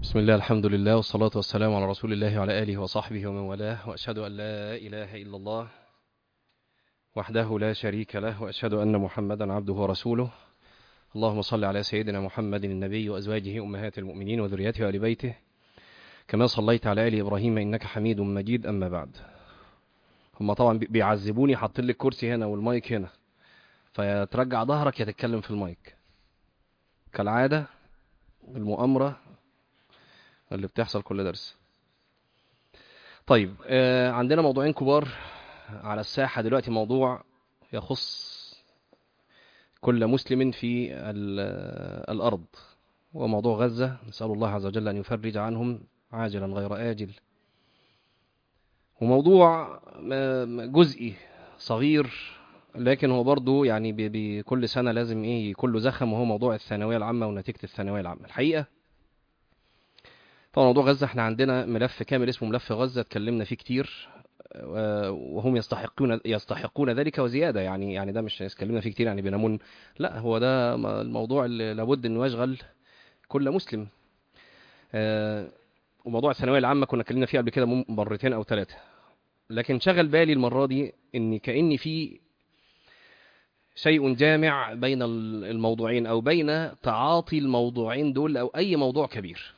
بسم الله الحمد لله والصلاة والسلام على رسول الله وعلى آله وصحبه ومن والاه وأشهد أن لا إله إلا الله وحده لا شريك له وأشهد أن محمدا عبده ورسوله اللهم صل على سيدنا محمد النبي وأزواجه أمهات المؤمنين وذريته وآل بيته كما صليت على آل إبراهيم إنك حميد مجيد أما بعد هم طبعا بيعذبوني حاطين لي الكرسي هنا والمايك هنا فيترجع ظهرك يتكلم في المايك كالعادة المؤامرة اللي بتحصل كل درس طيب آه عندنا موضوعين كبار على الساحة دلوقتي موضوع يخص كل مسلم في الأرض وموضوع غزة نسأل الله عز وجل أن يفرج عنهم عاجلا غير آجل وموضوع جزئي صغير لكن هو برضو يعني بكل سنة لازم ايه كله زخم وهو موضوع الثانوية العامة ونتيجة الثانوية العامة الحقيقة طبعا موضوع غزة احنا عندنا ملف كامل اسمه ملف غزة اتكلمنا فيه كتير وهم يستحقون يستحقون ذلك وزيادة يعني يعني ده مش اتكلمنا فيه كتير يعني بنمون لا هو ده الموضوع اللي لابد انه يشغل كل مسلم وموضوع الثانوية العامة كنا اتكلمنا فيه قبل كده مرتين او ثلاثة لكن شغل بالي المرة دي ان كأني في شيء جامع بين الموضوعين او بين تعاطي الموضوعين دول او اي موضوع كبير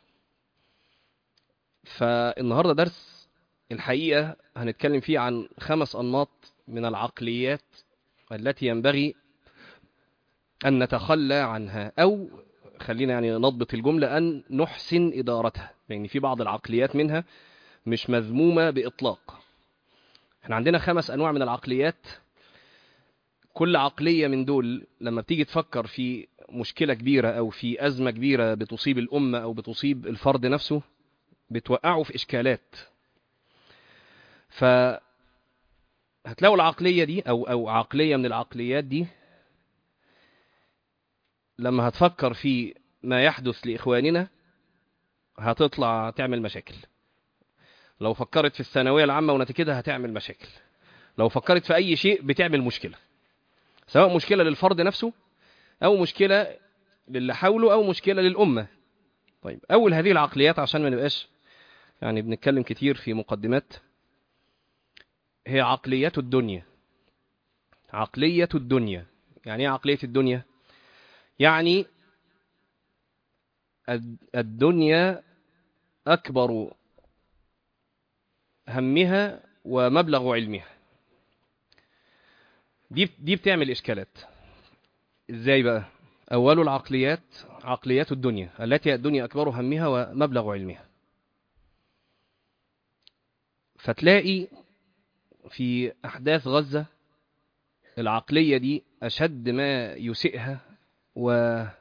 فالنهاردة درس الحقيقة هنتكلم فيه عن خمس أنماط من العقليات التي ينبغي أن نتخلى عنها أو خلينا يعني نضبط الجملة أن نحسن إدارتها لأن يعني في بعض العقليات منها مش مذمومة بإطلاق احنا عندنا خمس أنواع من العقليات كل عقلية من دول لما بتيجي تفكر في مشكلة كبيرة أو في أزمة كبيرة بتصيب الأمة أو بتصيب الفرد نفسه بتوقعه في إشكالات ف هتلاقوا العقلية دي أو أو عقلية من العقليات دي لما هتفكر في ما يحدث لإخواننا هتطلع تعمل مشاكل لو فكرت في الثانوية العامة ونتيجتها هتعمل مشاكل لو فكرت في أي شيء بتعمل مشكلة سواء مشكلة للفرد نفسه أو مشكلة للي حوله أو مشكلة للأمة طيب أول هذه العقليات عشان ما نبقاش يعني بنتكلم كتير في مقدمات هي عقلية الدنيا عقلية الدنيا يعني ايه عقلية الدنيا يعني الدنيا أكبر همها ومبلغ علمها دي دي بتعمل إشكالات إزاي بقى أول العقليات عقليات الدنيا التي الدنيا أكبر همها ومبلغ علمها فتلاقي في أحداث غزة العقلية دي أشد ما يسئها و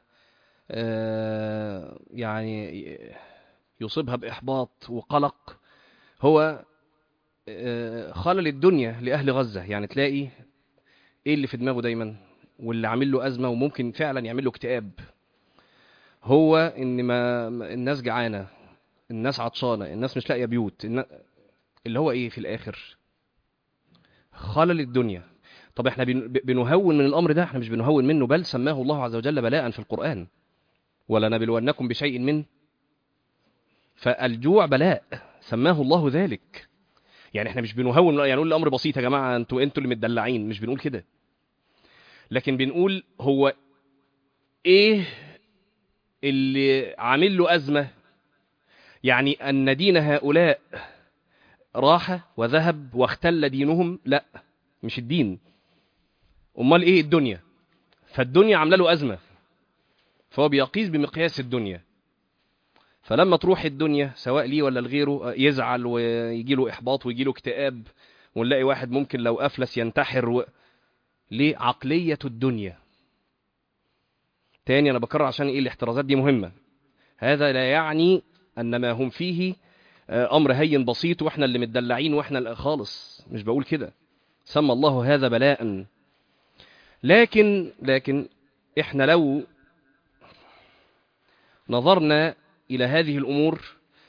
يعني يصيبها بإحباط وقلق هو خلل الدنيا لأهل غزة يعني تلاقي إيه اللي في دماغه دايما واللي عامل له أزمة وممكن فعلا يعمل له اكتئاب هو إن ما الناس جعانة الناس عطشانة الناس مش لاقية بيوت اللي هو إيه في الآخر خلل الدنيا طب احنا بنهون من الأمر ده احنا مش بنهون منه بل سماه الله عز وجل بلاء في القرآن ولا نبلونكم بشيء من فالجوع بلاء سماه الله ذلك يعني احنا مش بنهون يعني نقول الأمر بسيط يا جماعة انتوا انتوا اللي متدلعين مش بنقول كده لكن بنقول هو ايه اللي عامل له أزمة يعني أن دين هؤلاء راح وذهب واختل دينهم لا مش الدين امال ايه الدنيا فالدنيا عامله له ازمه فهو بيقيس بمقياس الدنيا فلما تروح الدنيا سواء ليه ولا لغيره يزعل ويجي له احباط ويجي له اكتئاب ونلاقي واحد ممكن لو افلس ينتحر و... ليه عقليه الدنيا تاني انا بكرر عشان ايه الاحترازات دي مهمه هذا لا يعني ان ما هم فيه امر هين بسيط واحنا اللي متدلعين واحنا خالص مش بقول كده سمى الله هذا بلاء لكن لكن احنا لو نظرنا الى هذه الامور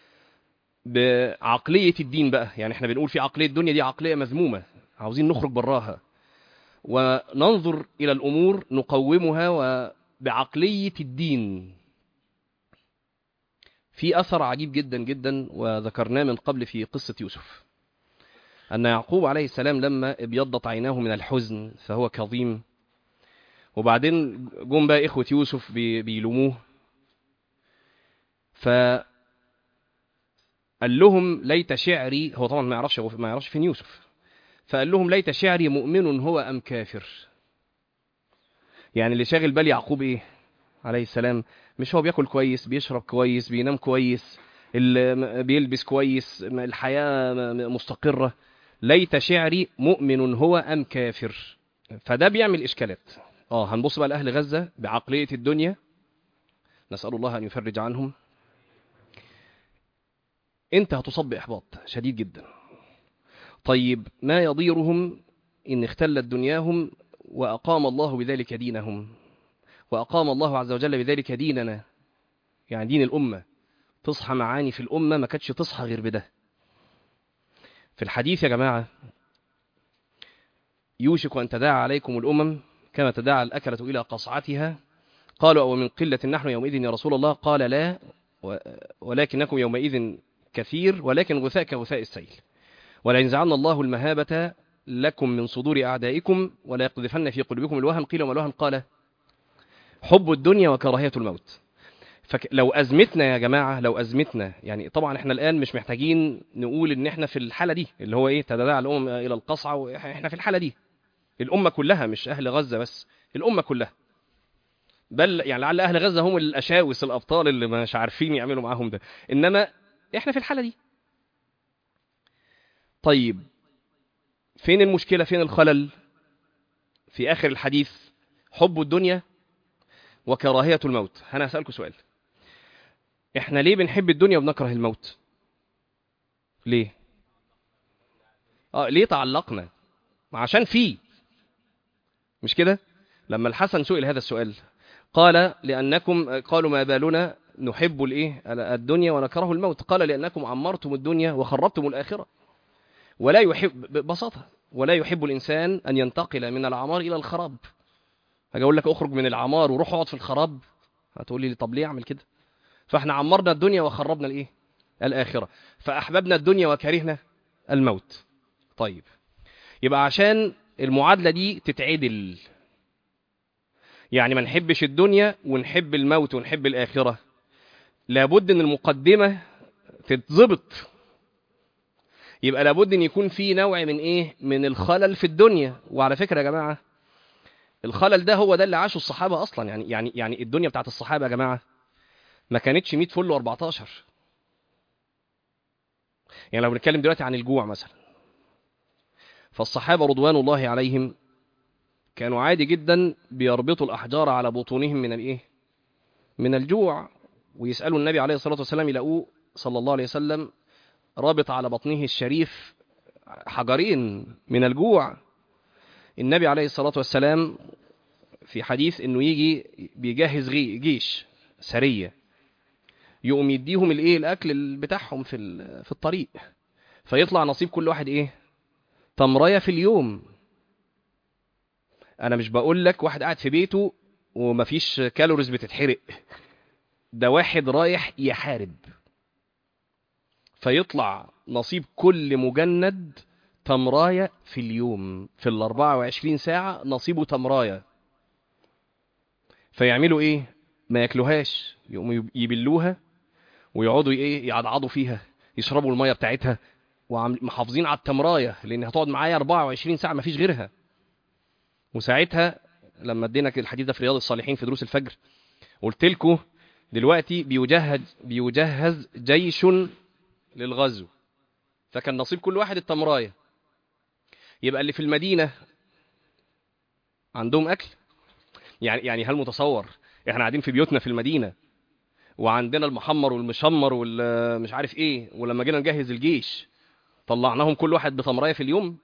بعقلية الدين بقى يعني احنا بنقول في عقلية الدنيا دي عقلية مذمومة عاوزين نخرج براها وننظر الى الامور نقومها وبعقلية الدين في أثر عجيب جدا جدا وذكرناه من قبل في قصة يوسف أن يعقوب عليه السلام لما ابيضت عيناه من الحزن فهو كظيم وبعدين جم بقى إخوة يوسف بي- بيلوموه ف قال لهم ليت شعري هو طبعا ما يعرفش هو ما يعرفش فين يوسف فقال لهم ليت شعري مؤمن هو أم كافر يعني اللي شاغل بال يعقوب إيه عليه السلام مش هو بياكل كويس بيشرب كويس بينام كويس اللي م- بيلبس كويس م- الحياة م- م- مستقرة ليت شعري مؤمن هو أم كافر فده بيعمل إشكالات اه هنبص بقى لأهل غزة بعقلية الدنيا نسأل الله أن يفرج عنهم انت هتصاب بإحباط شديد جدا طيب ما يضيرهم إن اختلت دنياهم وأقام الله بذلك دينهم وأقام الله عز وجل بذلك ديننا يعني دين الأمة تصحى معاني في الأمة ما كانتش تصحى غير بده في الحديث يا جماعة يوشك أن تداعى عليكم الأمم كما تداعى الأكلة إلى قصعتها قالوا أو من قلة نحن يومئذ يا رسول الله قال لا و- ولكنكم يومئذ كثير ولكن غثاء كغثاء السيل ولئن زعلنا الله المهابة لكم من صدور أعدائكم ولا يقذفن في قلوبكم الوهن قيل وما الوهن قال حب الدنيا وكراهية الموت فلو أزمتنا يا جماعة لو أزمتنا يعني طبعا احنا الآن مش محتاجين نقول إن احنا في الحالة دي اللي هو إيه تداعى الأمم إلى القصعة وإحنا في الحالة دي الأمة كلها مش أهل غزة بس الأمة كلها بل يعني لعل أهل غزة هم الأشاوس الأبطال اللي مش عارفين يعملوا معاهم ده إنما إحنا في الحالة دي طيب فين المشكلة فين الخلل في آخر الحديث حب الدنيا وكراهية الموت أنا هسألكم سؤال إحنا ليه بنحب الدنيا وبنكره الموت ليه آه ليه تعلقنا عشان فيه مش كده لما الحسن سئل هذا السؤال قال لأنكم قالوا ما بالنا نحب الايه الدنيا ونكره الموت قال لأنكم عمرتم الدنيا وخربتم الآخرة ولا يحب ببساطة ولا يحب الإنسان أن ينتقل من العمار إلى الخراب هاجي أقول لك أخرج من العمار وروح اقعد في الخراب هتقول لي طب ليه أعمل كده فاحنا عمرنا الدنيا وخربنا الإيه الآخرة فأحببنا الدنيا وكرهنا الموت طيب يبقى عشان المعادلة دي تتعدل يعني ما نحبش الدنيا ونحب الموت ونحب الآخرة لابد ان المقدمة تتظبط يبقى لابد ان يكون في نوع من ايه من الخلل في الدنيا وعلى فكرة يا جماعة الخلل ده هو ده اللي عاشه الصحابة اصلا يعني يعني يعني الدنيا بتاعت الصحابة يا جماعة ما كانتش 100 فل و14 يعني لو بنتكلم دلوقتي عن الجوع مثلا فالصحابة رضوان الله عليهم كانوا عادي جدا بيربطوا الأحجار على بطونهم من الإيه؟ من الجوع ويسألوا النبي عليه الصلاة والسلام يلاقوه صلى الله عليه وسلم رابط على بطنه الشريف حجرين من الجوع النبي عليه الصلاة والسلام في حديث انه يجي بيجهز غي- جيش سرية يقوم يديهم الايه الاكل بتاعهم في ال- في الطريق فيطلع نصيب كل واحد ايه تمرية في اليوم انا مش بقول لك واحد قاعد في بيته ومفيش كالوريز بتتحرق ده واحد رايح يحارب فيطلع نصيب كل مجند تمراية في اليوم في ال 24 ساعة نصيبه تمراية فيعملوا ايه ما ياكلوهاش يقوموا يبلوها ويقعدوا ايه يعضعضوا فيها يشربوا المية بتاعتها ومحافظين على التمراية لان هتقعد معايا 24 ساعة مفيش غيرها وساعتها لما ادينا الحديث ده في رياض الصالحين في دروس الفجر قلت لكم دلوقتي بيجهز بيجهز جيش للغزو فكان نصيب كل واحد التمرايه يبقى اللي في المدينه عندهم اكل يعني يعني هل متصور احنا قاعدين في بيوتنا في المدينه وعندنا المحمر والمشمر والمش عارف ايه ولما جينا نجهز الجيش طلعناهم كل واحد بتمرايه في اليوم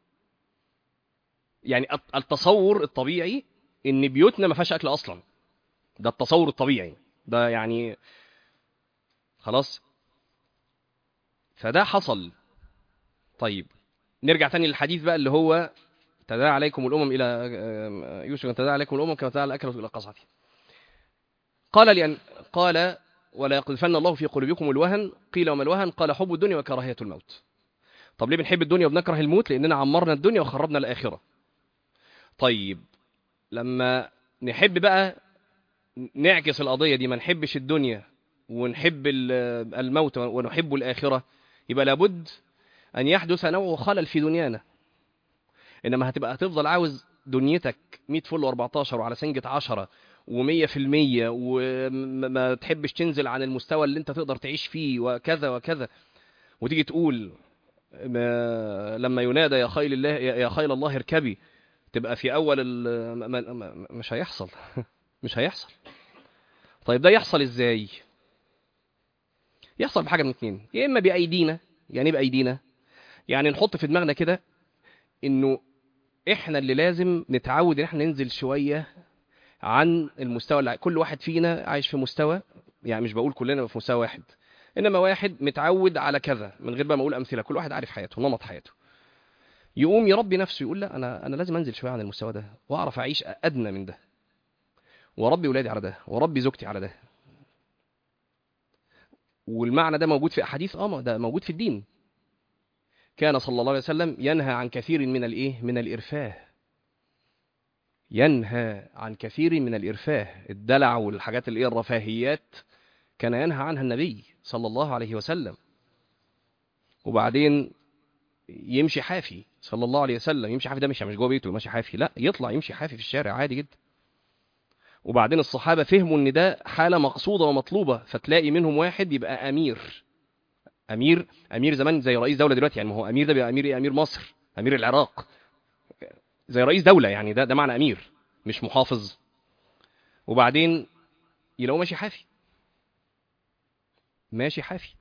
يعني الت- التصور الطبيعي ان بيوتنا ما فيهاش اكل اصلا ده التصور الطبيعي ده يعني خلاص فده حصل طيب نرجع تاني للحديث بقى اللي هو تداعى عليكم الامم الى يوسف ان تداعى عليكم الامم كما تداعى الاكله الى قصعته قال لأن قال ولا يقذفن الله في قلوبكم الوهن قيل وما الوهن قال حب الدنيا وكراهية الموت طب ليه بنحب الدنيا وبنكره الموت لأننا عمرنا الدنيا وخربنا الآخرة طيب لما نحب بقى نعكس القضية دي ما نحبش الدنيا ونحب الموت ونحب الآخرة يبقى لابد أن يحدث نوع خلل في دنيانا إنما هتبقى هتفضل عاوز دنيتك 100 فل و14 وعلى سنجة 10 و100 في المية وما تحبش تنزل عن المستوى اللي انت تقدر تعيش فيه وكذا وكذا وتيجي تقول ما لما ينادى يا خيل الله يا خيل الله اركبي تبقى في اول مش هيحصل مش هيحصل طيب ده يحصل ازاي يحصل بحاجه من اتنين يا اما بايدينا يعني ايه بايدينا يعني نحط في دماغنا كده انه احنا اللي لازم نتعود ان احنا ننزل شويه عن المستوى اللي كل واحد فينا عايش في مستوى يعني مش بقول كلنا في مستوى واحد انما واحد متعود على كذا من غير بقى ما اقول امثله كل واحد عارف حياته نمط حياته يقوم يربي نفسه يقول لا انا انا لازم انزل شويه عن المستوى ده واعرف اعيش ادنى من ده وربي ولادي على ده وربي زوجتي على ده والمعنى ده موجود في احاديث اه ده موجود في الدين كان صلى الله عليه وسلم ينهى عن كثير من الايه من الارفاه ينهى عن كثير من الارفاه الدلع والحاجات اللي هي الرفاهيات كان ينهى عنها النبي صلى الله عليه وسلم وبعدين يمشي حافي صلى الله عليه وسلم يمشي حافي ده مش مش جوه بيته ماشي حافي لا يطلع يمشي حافي في الشارع عادي جدا وبعدين الصحابة فهموا ان ده حالة مقصودة ومطلوبة فتلاقي منهم واحد يبقى امير امير امير زمان زي رئيس دولة دلوقتي يعني ما هو امير ده بيبقى امير امير مصر امير العراق زي رئيس دولة يعني ده ده معنى امير مش محافظ وبعدين يلاقوه ماشي حافي ماشي حافي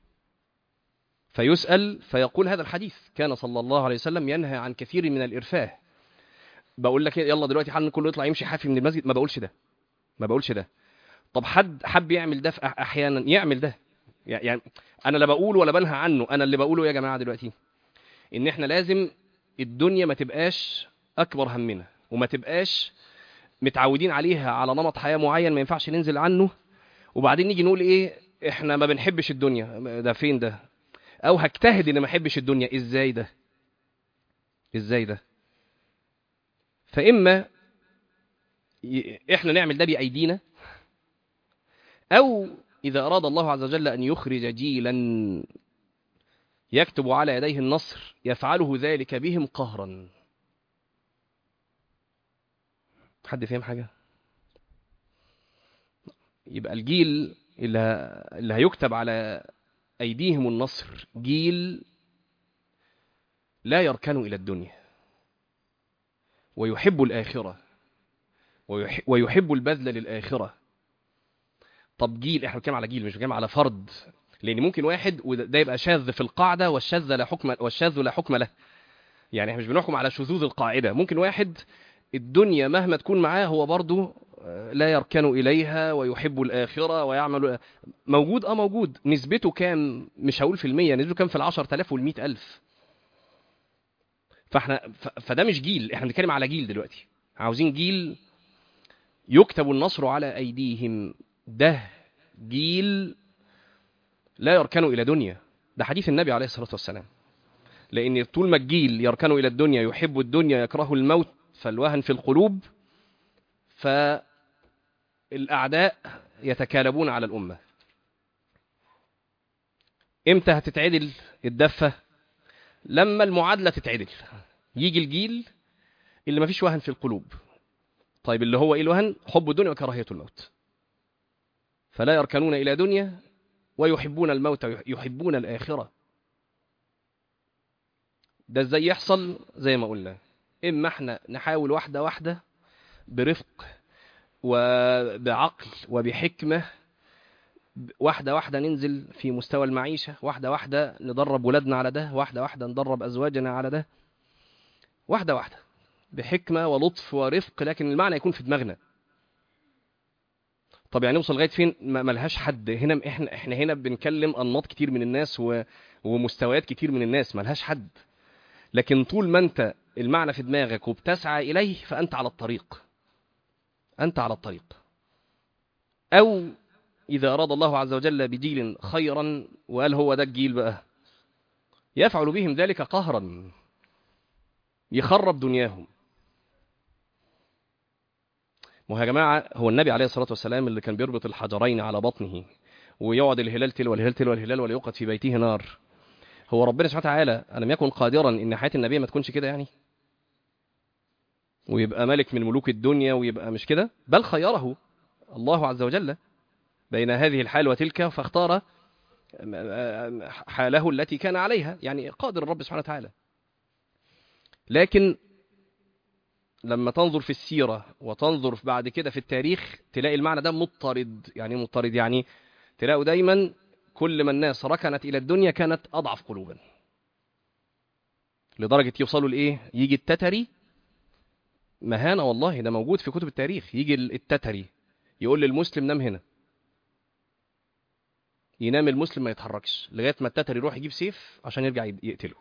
فيسأل فيقول هذا الحديث كان صلى الله عليه وسلم ينهى عن كثير من الإرفاه بقول لك يلا دلوقتي حال كله يطلع يمشي حافي من المسجد ما بقولش ده ما بقولش ده طب حد حب يعمل ده في احيانا يعمل ده يعني انا لا بقول ولا بنهى عنه انا اللي بقوله يا جماعه دلوقتي ان احنا لازم الدنيا ما تبقاش اكبر همنا وما تبقاش متعودين عليها على نمط حياه معين ما ينفعش ننزل عنه وبعدين نيجي نقول ايه احنا ما بنحبش الدنيا ده فين ده او هجتهد ان ما احبش الدنيا ازاي ده ازاي ده فاما احنا نعمل ده بايدينا او اذا اراد الله عز وجل ان يخرج جيلا يكتب على يديه النصر يفعله ذلك بهم قهرا حد فهم حاجه يبقى الجيل اللي اللي هيكتب على ايديهم النصر جيل لا يركن الى الدنيا ويحب الاخره ويحب البذل للآخرة طب جيل احنا بنتكلم على جيل مش بنتكلم على فرد لان ممكن واحد وده يبقى شاذ في القاعده والشاذ لا حكم والشاذ لا حكم له يعني احنا مش بنحكم على شذوذ القاعده ممكن واحد الدنيا مهما تكون معاه هو برضه لا يركن اليها ويحب الاخره ويعمل موجود اه موجود نسبته كام مش هقول في المية نسبته كام في العشر تلاف والمئة ألف فاحنا فده مش جيل احنا بنتكلم على جيل دلوقتي عاوزين جيل يكتب النصر على أيديهم ده جيل لا يركن إلى دنيا ده حديث النبي عليه الصلاة والسلام لأن طول ما الجيل يركن إلى الدنيا يحب الدنيا يكره الموت فالوهن في القلوب فالأعداء يتكالبون على الأمة إمتى هتتعدل الدفة لما المعادلة تتعدل يجي الجيل اللي ما فيش وهن في القلوب طيب اللي هو ايه الوهن حب الدنيا وكراهيه الموت فلا يركنون الى دنيا ويحبون الموت يحبون الاخره ده ازاي يحصل زي ما قلنا اما احنا نحاول واحده واحده برفق وبعقل وبحكمه واحدة واحدة ننزل في مستوى المعيشة واحدة واحدة ندرب ولادنا على ده واحدة واحدة ندرب أزواجنا على ده واحدة واحدة بحكمة ولطف ورفق لكن المعنى يكون في دماغنا طب يعني نوصل لغايه فين ملهاش حد هنا احنا احنا هنا بنكلم انماط كتير من الناس و... ومستويات كتير من الناس ملهاش حد لكن طول ما انت المعنى في دماغك وبتسعى اليه فانت على الطريق انت على الطريق او إذا أراد الله عز وجل بجيل خيرا وقال هو ده الجيل بقى يفعل بهم ذلك قهرا يخرب دنياهم ما هو يا جماعة هو النبي عليه الصلاة والسلام اللي كان بيربط الحجرين على بطنه ويقعد الهلال تلو الهلال تلو الهلال ولا يوقد في بيته نار هو ربنا سبحانه وتعالى ألم يكن قادرا إن حياة النبي ما تكونش كده يعني ويبقى ملك من ملوك الدنيا ويبقى مش كده بل خيره الله عز وجل بين هذه الحال وتلك فاختار حاله التي كان عليها يعني قادر الرب سبحانه وتعالى لكن لما تنظر في السيرة وتنظر بعد كده في التاريخ تلاقي المعنى ده مضطرد يعني مضطرد يعني تلاقوا دايما كل ما الناس ركنت إلى الدنيا كانت أضعف قلوبا لدرجة يوصلوا لإيه يجي التتري مهانة والله ده موجود في كتب التاريخ يجي التتري يقول للمسلم نام هنا ينام المسلم ما يتحركش لغاية ما التتري يروح يجيب سيف عشان يرجع يقتله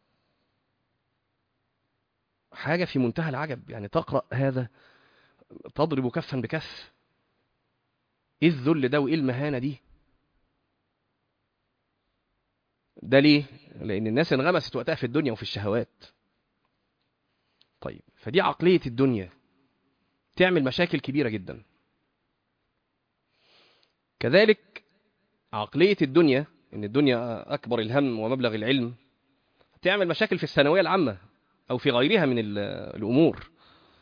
حاجة في منتهى العجب يعني تقرأ هذا تضرب كفا بكف ايه الذل ده وايه المهانة دي ده ليه لان الناس انغمست وقتها في الدنيا وفي الشهوات طيب فدي عقلية الدنيا تعمل مشاكل كبيرة جدا كذلك عقلية الدنيا ان الدنيا اكبر الهم ومبلغ العلم تعمل مشاكل في الثانوية العامة أو في غيرها من الأمور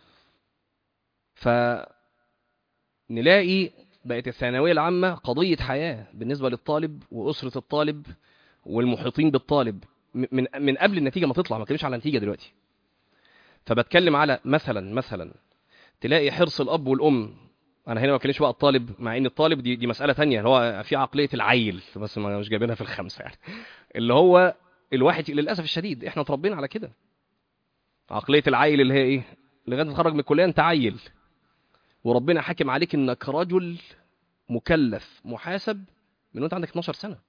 فنلاقي بقت الثانوية العامة قضية حياة بالنسبة للطالب وأسرة الطالب والمحيطين بالطالب من من قبل النتيجة ما تطلع ما بتكلمش على النتيجة دلوقتي فبتكلم على مثلا مثلا تلاقي حرص الأب والأم أنا هنا ما بتكلمش بقى الطالب مع إن الطالب دي دي مسألة تانية اللي هو في عقلية العيل بس ما مش جايبينها في الخمسة يعني اللي هو الواحد للأسف الشديد إحنا اتربينا على كده عقلية العيل اللي هي ايه لغاية ما تخرج من الكلية انت عيل وربنا حاكم عليك انك رجل مكلف محاسب من وانت عندك 12 سنة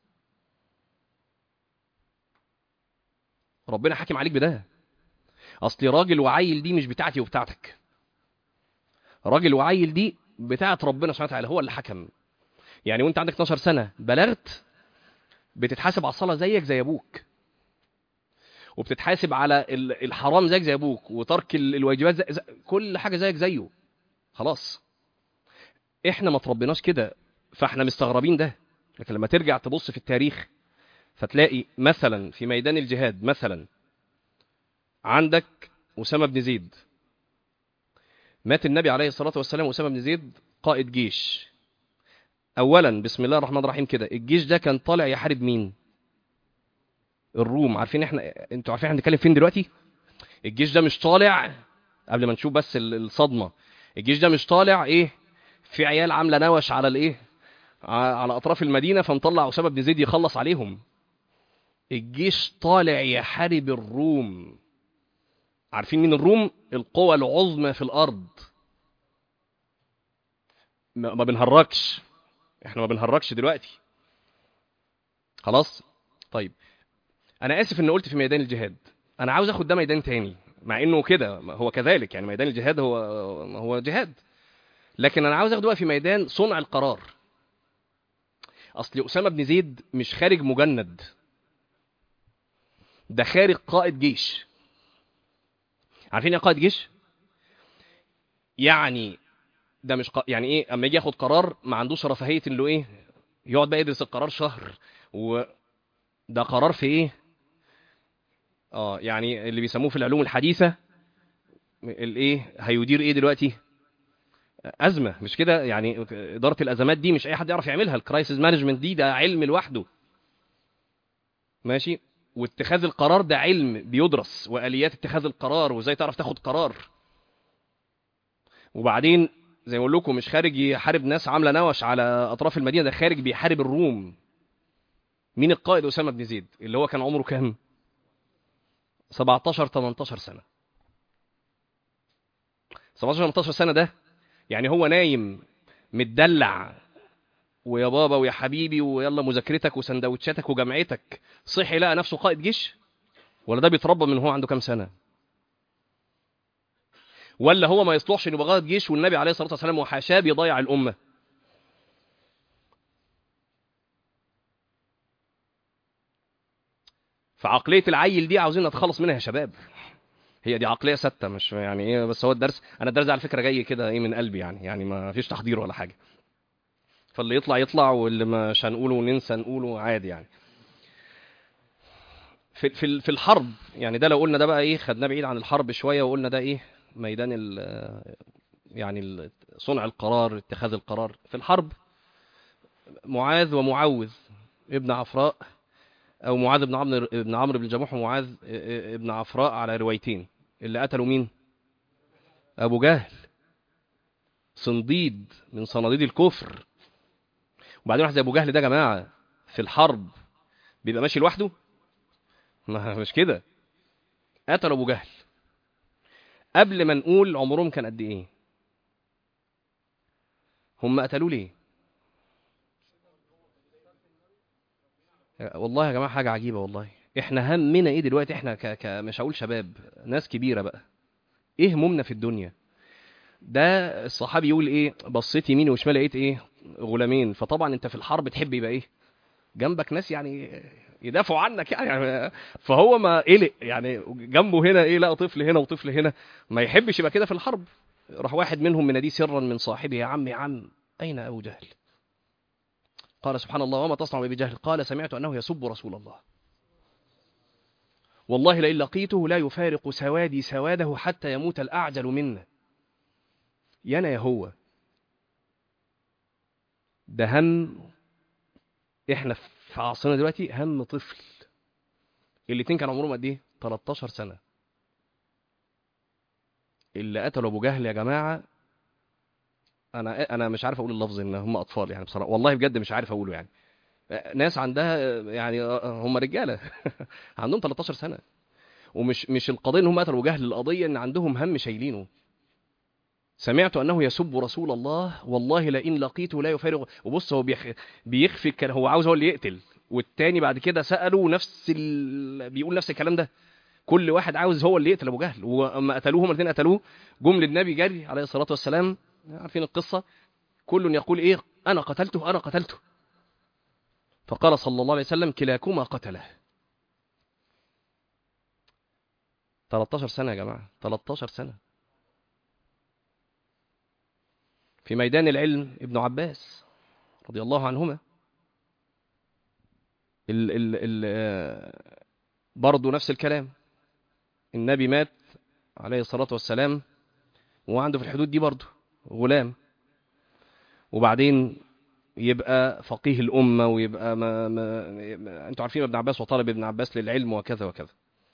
ربنا حاكم عليك بده اصل راجل وعيل دي مش بتاعتي وبتاعتك راجل وعيل دي بتاعت ربنا سبحانه وتعالى هو اللي حكم يعني وانت عندك 12 سنة بلغت بتتحاسب على الصلاة زيك زي ابوك وبتتحاسب على الحرام زيك زي ابوك وترك الواجبات زي زي كل حاجه زيك زيه خلاص احنا ما تربيناش كده فاحنا مستغربين ده لكن لما ترجع تبص في التاريخ فتلاقي مثلا في ميدان الجهاد مثلا عندك أسامة بن زيد مات النبي عليه الصلاة والسلام أسامة بن زيد قائد جيش أولا بسم الله الرحمن الرحيم كده الجيش ده كان طالع يحارب مين الروم عارفين احنا انتوا عارفين احنا بنتكلم فين دلوقتي الجيش ده مش طالع قبل ما نشوف بس الصدمه الجيش ده مش طالع ايه في عيال عامله نوش على الايه على اطراف المدينه فمطلع اسامه بن زيد يخلص عليهم الجيش طالع يحارب الروم عارفين مين الروم القوى العظمى في الارض ما بنهرجش احنا ما بنهرجش دلوقتي خلاص طيب انا اسف اني قلت في ميدان الجهاد انا عاوز اخد ده ميدان تاني مع انه كده هو كذلك يعني ميدان الجهاد هو هو جهاد لكن انا عاوز اخده بقى في ميدان صنع القرار اصل اسامه بن زيد مش خارج مجند ده خارج قائد جيش عارفين يا قائد جيش يعني ده مش ق... يعني ايه اما يجي ياخد قرار ما عندوش رفاهيه انه ايه يقعد بقى يدرس القرار شهر و ده قرار في ايه اه يعني اللي بيسموه في العلوم الحديثه الايه هيدير ايه دلوقتي ازمه مش كده يعني اداره الازمات دي مش اي حد يعرف يعملها الكرايسيس مانجمنت دي ده علم لوحده ماشي واتخاذ القرار ده علم بيدرس واليات اتخاذ القرار وازاي تعرف تاخد قرار وبعدين زي ما اقول لكم مش خارج يحارب ناس عامله نوش على اطراف المدينه ده خارج بيحارب الروم مين القائد اسامه بن زيد اللي هو كان عمره كام 17 18 سنه 17 18 سنه ده يعني هو نايم متدلع ويا بابا ويا حبيبي ويلا مذاكرتك وسندوتشاتك وجامعتك صحي لقى نفسه قائد جيش ولا ده بيتربى من هو عنده كام سنه ولا هو ما يصلحش انه يبقى قائد جيش والنبي عليه الصلاه والسلام وحاشاه بيضيع الامه فعقليه العيل دي عاوزين نتخلص منها يا شباب هي دي عقليه ثابته مش يعني ايه بس هو الدرس انا الدرس ده على فكره جاي كده ايه من قلبي يعني يعني ما فيش تحضير ولا حاجه فاللي يطلع يطلع واللي مش هنقوله ننسى نقوله عادي يعني في في في الحرب يعني ده لو قلنا ده بقى ايه خدناه بعيد عن الحرب شويه وقلنا ده ايه ميدان ال يعني ال- صنع القرار اتخاذ القرار في الحرب معاذ ومعوذ ابن عفراء او معاذ بن عمرو بن عمرو بن الجموح ومعاذ ابن عفراء على روايتين اللي قتلوا مين ابو جهل صنديد من صناديد الكفر وبعدين واحد زي ابو جهل ده يا جماعه في الحرب بيبقى ماشي لوحده ما مش كده قتلوا ابو جهل قبل ما نقول عمرهم كان قد ايه هم قتلوه ليه والله يا جماعه حاجه عجيبه والله احنا همنا ايه دلوقتي احنا ك... ك... مش هقول شباب ناس كبيره بقى ايه همومنا في الدنيا ده الصحابي يقول ايه بصيت يمين وشمال لقيت ايه غلامين فطبعا انت في الحرب تحب يبقى ايه جنبك ناس يعني يدافعوا عنك يعني, يعني فهو ما قلق يعني جنبه هنا ايه لا طفل هنا وطفل هنا ما يحبش يبقى كده في الحرب راح واحد منهم مناديه سرا من صاحبه يا عم يا عم اين ابو جهل قال سبحان الله وما تصنع بأبي جهل قال سمعت أنه يسب رسول الله والله لئن لقيته لا يفارق سوادي سواده حتى يموت الأعجل منا يانا يا هو ده هم احنا في عصرنا دلوقتي هم طفل الاتنين كان عمرهم قد ايه 13 سنة اللي قتلوا ابو جهل يا جماعة انا انا مش عارف اقول اللفظ ان هم اطفال يعني بصراحه والله بجد مش عارف اقوله يعني ناس عندها يعني هم رجاله عندهم 13 سنه ومش مش القضيه ان هم قتلوا جهل القضيه ان عندهم هم شايلينه سمعت انه يسب رسول الله والله لئن لقيته لا يفارق وبص هو بيخ... بيخفي الكلام هو عاوز هو اللي يقتل والتاني بعد كده ساله نفس ال... بيقول نفس الكلام ده كل واحد عاوز هو اللي يقتل ابو جهل واما قتلوه هما الاثنين قتلوه جم للنبي جري عليه الصلاه والسلام عارفين القصة كل يقول إيه أنا قتلته أنا قتلته فقال صلى الله عليه وسلم كلاكما قتله 13 سنة يا جماعة 13 سنة في ميدان العلم ابن عباس رضي الله عنهما ال ال ال برضه نفس الكلام النبي مات عليه الصلاة والسلام وعنده في الحدود دي برضه غلام وبعدين يبقى فقيه الأمة ويبقى ما, ما, ما أنتوا عارفين ابن عباس وطالب ابن عباس للعلم وكذا وكذا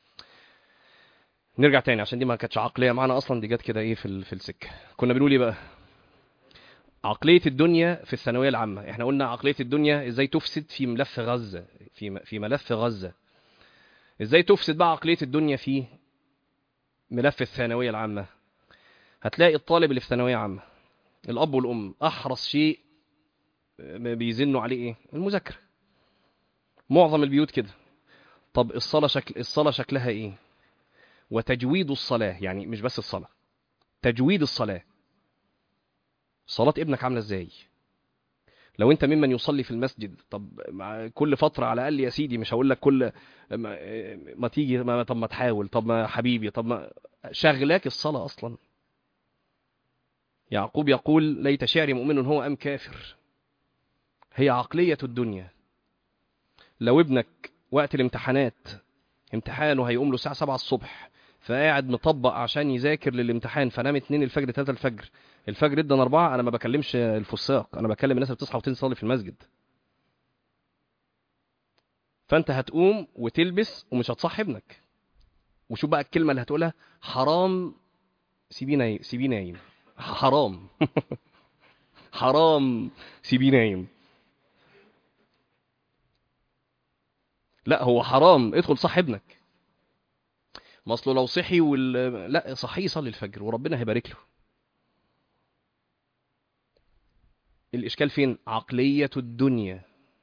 نرجع تاني عشان دي ما كانتش عقلية معانا أصلا دي جت كده إيه في, في السكة كنا بنقول إيه بقى عقلية الدنيا في الثانوية العامة احنا قلنا عقلية الدنيا ازاي تفسد في ملف غزة في في ملف غزة ازاي تفسد بقى عقلية الدنيا في ملف الثانوية العامة هتلاقي الطالب اللي في ثانوية عامة الأب والأم أحرص شيء بيزنوا عليه إيه؟ المذاكرة معظم البيوت كده طب الصلاة شكل الصلاة شكلها إيه؟ وتجويد الصلاة يعني مش بس الصلاة تجويد الصلاة صلاة ابنك عاملة إزاي؟ لو انت ممن يصلي في المسجد طب مع كل فترة على الأقل يا سيدي مش هقول لك كل ما, ما تيجي ما طب ما تحاول طب ما حبيبي طب ما شغلاك الصلاة أصلا يعقوب يقول ليت شعري مؤمن هو أم كافر هي عقلية الدنيا لو ابنك وقت الامتحانات امتحانه هيقوم له الساعة 7 الصبح فقاعد مطبق عشان يذاكر للامتحان فنام 2 الفجر 3 الفجر الفجر ادن 4 انا ما بكلمش الفساق انا بكلم الناس اللي بتصحى وتنزل تصلي في المسجد فانت هتقوم وتلبس ومش هتصحي ابنك وشوف بقى الكلمه اللي هتقولها حرام سيبيه نايم سيبيه نايم حرام حرام سيبيه نايم لا هو حرام ادخل صح ابنك ما اصله لو صحي وال... لا صحي يصلي الفجر وربنا هيبارك له الاشكال فين عقليه الدنيا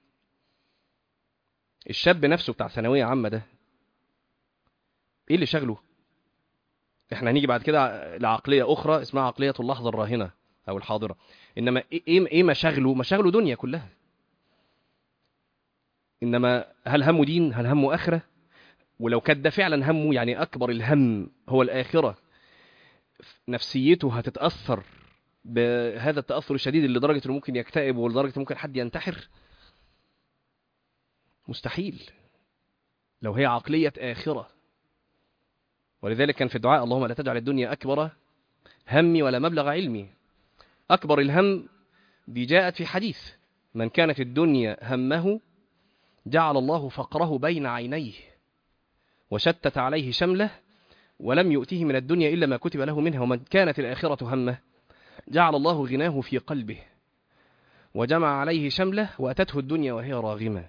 الشاب نفسه بتاع ثانويه عامه ده ايه اللي شغله احنا هنيجي بعد كده لعقليه اخرى اسمها عقليه اللحظه الراهنه او الحاضره انما ايه ايه مشاغله مشاغله دنيا كلها انما هل همه دين هل همه اخره ولو كان ده فعلا همه يعني أكبر الهم هو الآخرة نفسيته هتتأثر بهذا التأثر الشديد اللي لدرجة انه ممكن يكتئب ولدرجة ممكن حد ينتحر مستحيل لو هي عقلية آخرة ولذلك كان في الدعاء اللهم لا تجعل الدنيا أكبر همي ولا مبلغ علمي أكبر الهم دي جاءت في حديث من كانت الدنيا همه جعل الله فقره بين عينيه وشتت عليه شمله ولم يؤته من الدنيا إلا ما كتب له منها ومن كانت الآخرة همه جعل الله غناه في قلبه وجمع عليه شمله وأتته الدنيا وهي راغمة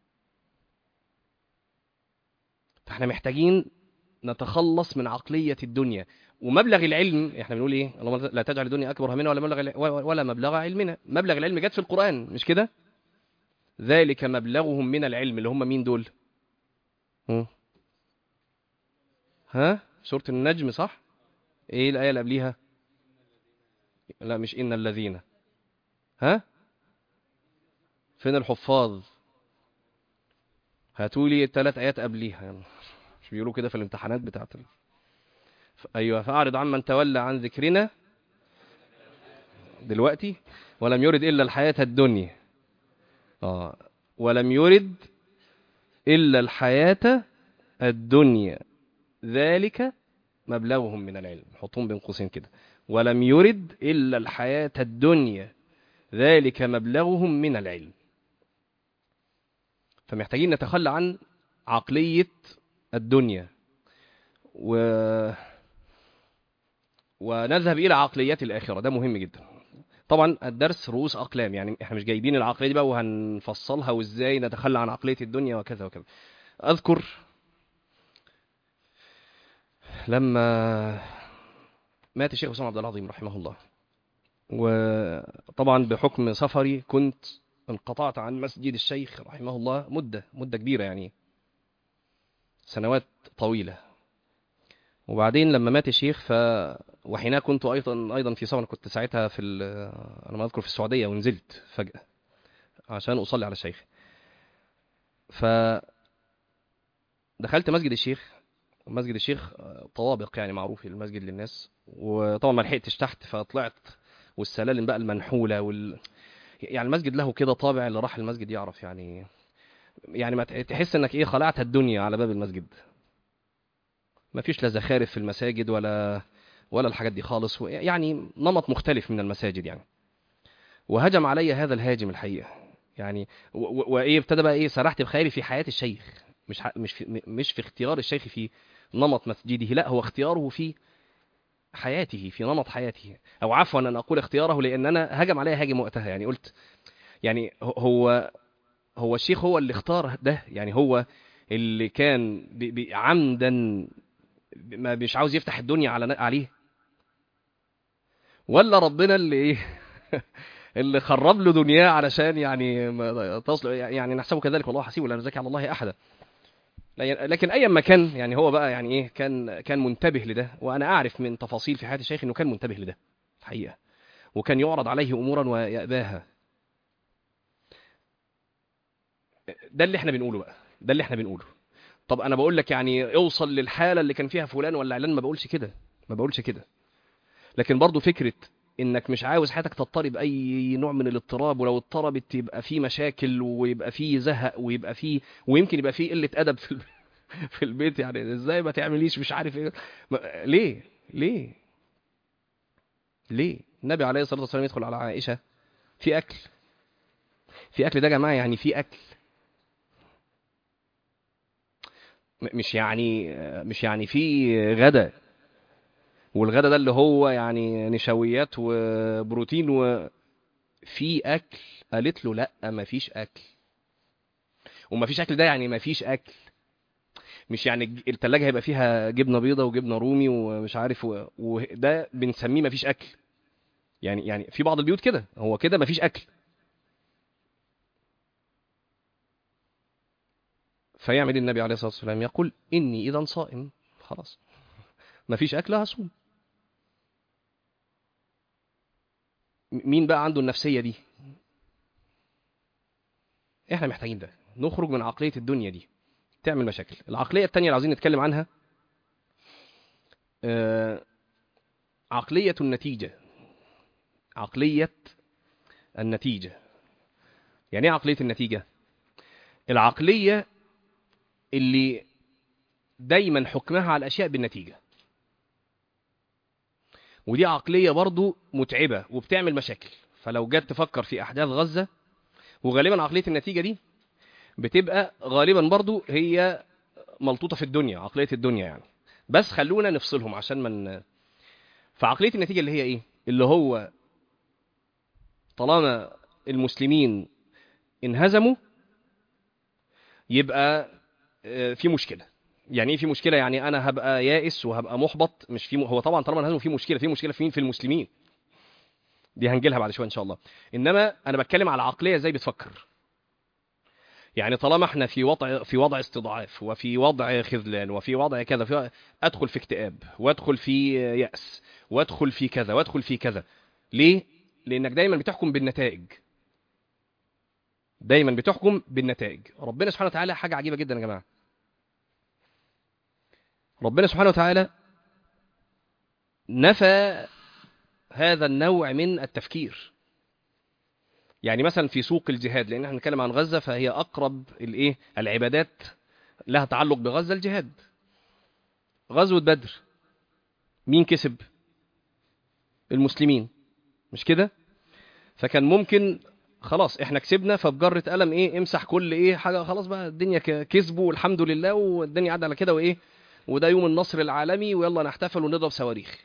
فاحنا محتاجين نتخلص من عقلية الدنيا ومبلغ العلم احنا بنقول ايه اللهم لا تجعل الدنيا اكبر همنا ولا مبلغ ولا مبلغ علمنا مبلغ العلم جت في القرآن مش كده ذلك مبلغهم من العلم اللي هم مين دول هم؟ ها سورة النجم صح ايه الآية اللي قبليها لا مش إن الذين ها فين الحفاظ هاتوا لي الثلاث آيات قبليها يعني مش بيقولوا كده في الامتحانات بتاعت ال... ف... أيوة فأعرض عمن تولى عن ذكرنا دلوقتي ولم يرد إلا الحياة الدنيا آه. ولم يرد إلا الحياة الدنيا ذلك مبلغهم من العلم حطهم بين قوسين كده ولم يرد إلا الحياة الدنيا ذلك مبلغهم من العلم فمحتاجين نتخلى عن عقلية الدنيا و... ونذهب إلى عقليات الآخرة ده مهم جدا طبعا الدرس رؤوس أقلام يعني احنا مش جايبين العقلية دي بقى وهنفصلها وازاي نتخلى عن عقلية الدنيا وكذا وكذا أذكر لما مات الشيخ حسام عبد العظيم رحمه الله وطبعا بحكم سفري كنت انقطعت عن مسجد الشيخ رحمه الله مدة مدة كبيرة يعني سنوات طويلة وبعدين لما مات الشيخ ف وحينها كنت ايضا ايضا في سفر كنت ساعتها في انا ما اذكر في السعوديه ونزلت فجاه عشان اصلي على الشيخ ف دخلت مسجد الشيخ مسجد الشيخ طوابق يعني معروف المسجد للناس وطبعا ما لحقتش تحت فطلعت والسلالم بقى المنحوله وال يعني المسجد له كده طابع اللي راح المسجد يعرف يعني يعني ما تحس انك ايه خلعت الدنيا على باب المسجد ما فيش لا زخارف في المساجد ولا ولا الحاجات دي خالص يعني نمط مختلف من المساجد يعني وهجم علي هذا الهاجم الحقيقه يعني وايه ابتدى بقى ايه سرحت بخيالي في حياه الشيخ مش مش في مش في اختيار الشيخ في نمط مسجده لا هو اختياره في حياته في نمط حياته او عفوا ان اقول اختياره لان انا هجم عليا هاجم وقتها يعني قلت يعني هو هو الشيخ هو اللي اختار ده يعني هو اللي كان عمدا ما مش عاوز يفتح الدنيا على عليه ولا ربنا اللي ايه اللي خرب له دنياه علشان يعني تصل يعني نحسبه كذلك والله حسيب ولا نزكي على الله احدا لكن ايا ما كان يعني هو بقى يعني ايه كان كان منتبه لده وانا اعرف من تفاصيل في حياه الشيخ انه كان منتبه لده الحقيقه وكان يعرض عليه امورا ويأباها ده اللي احنا بنقوله بقى ده اللي احنا بنقوله طب انا بقول لك يعني اوصل للحاله اللي كان فيها فلان ولا علان ما بقولش كده ما بقولش كده لكن برضو فكره انك مش عاوز حياتك تضطرب اي نوع من الاضطراب ولو اضطربت يبقى في مشاكل ويبقى في زهق ويبقى في ويمكن يبقى في قله ادب في في البيت يعني ازاي ما تعمليش مش عارف ايه ما... ليه ليه ليه النبي عليه الصلاه والسلام يدخل على عائشه في اكل في اكل ده يا جماعه يعني في اكل مش يعني مش يعني في غدا والغدا ده اللي هو يعني نشويات وبروتين وفي اكل قالت له لا مفيش اكل ومفيش اكل ده يعني مفيش اكل مش يعني التلاجة هيبقى فيها جبنة بيضة وجبنة رومي ومش عارف وده بنسميه مفيش اكل يعني يعني في بعض البيوت كده هو كده مفيش اكل فيعمل النبي عليه الصلاة والسلام يقول إني إذا صائم خلاص ما فيش أكل هصوم مين بقى عنده النفسية دي احنا محتاجين ده نخرج من عقلية الدنيا دي تعمل مشاكل العقليه الثانيه اللي عاوزين نتكلم عنها آه، عقليه النتيجه عقليه النتيجه يعني ايه عقليه النتيجه العقليه اللي دايما حكمها على الاشياء بالنتيجه ودي عقليه برضو متعبه وبتعمل مشاكل فلو جت تفكر في احداث غزه وغالبا عقليه النتيجه دي بتبقى غالبا برضو هي ملطوطه في الدنيا عقليه الدنيا يعني بس خلونا نفصلهم عشان من فعقليه النتيجه اللي هي ايه اللي هو طالما المسلمين انهزموا يبقى آه، في مشكله يعني ايه في مشكله يعني انا هبقى يائس وهبقى محبط مش في م... هو طبعا طالما انهزموا في مشكله في مشكله في مين في المسلمين دي هنجيلها بعد شويه ان شاء الله انما انا بتكلم على عقليه ازاي بتفكر يعني طالما احنا في وضع في وضع استضعاف وفي وضع خذلان وفي وضع كذا في ادخل في اكتئاب وادخل في يأس وادخل في كذا وادخل في كذا ليه لانك دايما بتحكم بالنتائج دايما بتحكم بالنتائج ربنا سبحانه وتعالى حاجه عجيبه جدا يا جماعه ربنا سبحانه وتعالى نفى هذا النوع من التفكير يعني مثلا في سوق الجهاد لان احنا بنتكلم عن غزه فهي اقرب الايه العبادات لها تعلق بغزه الجهاد غزوه بدر مين كسب المسلمين مش كده فكان ممكن خلاص احنا كسبنا فبجرة قلم ايه امسح كل ايه حاجه خلاص بقى الدنيا ك- كسبوا والحمد لله والدنيا عدى على كده وايه وده يوم النصر العالمي ويلا نحتفل ونضرب صواريخ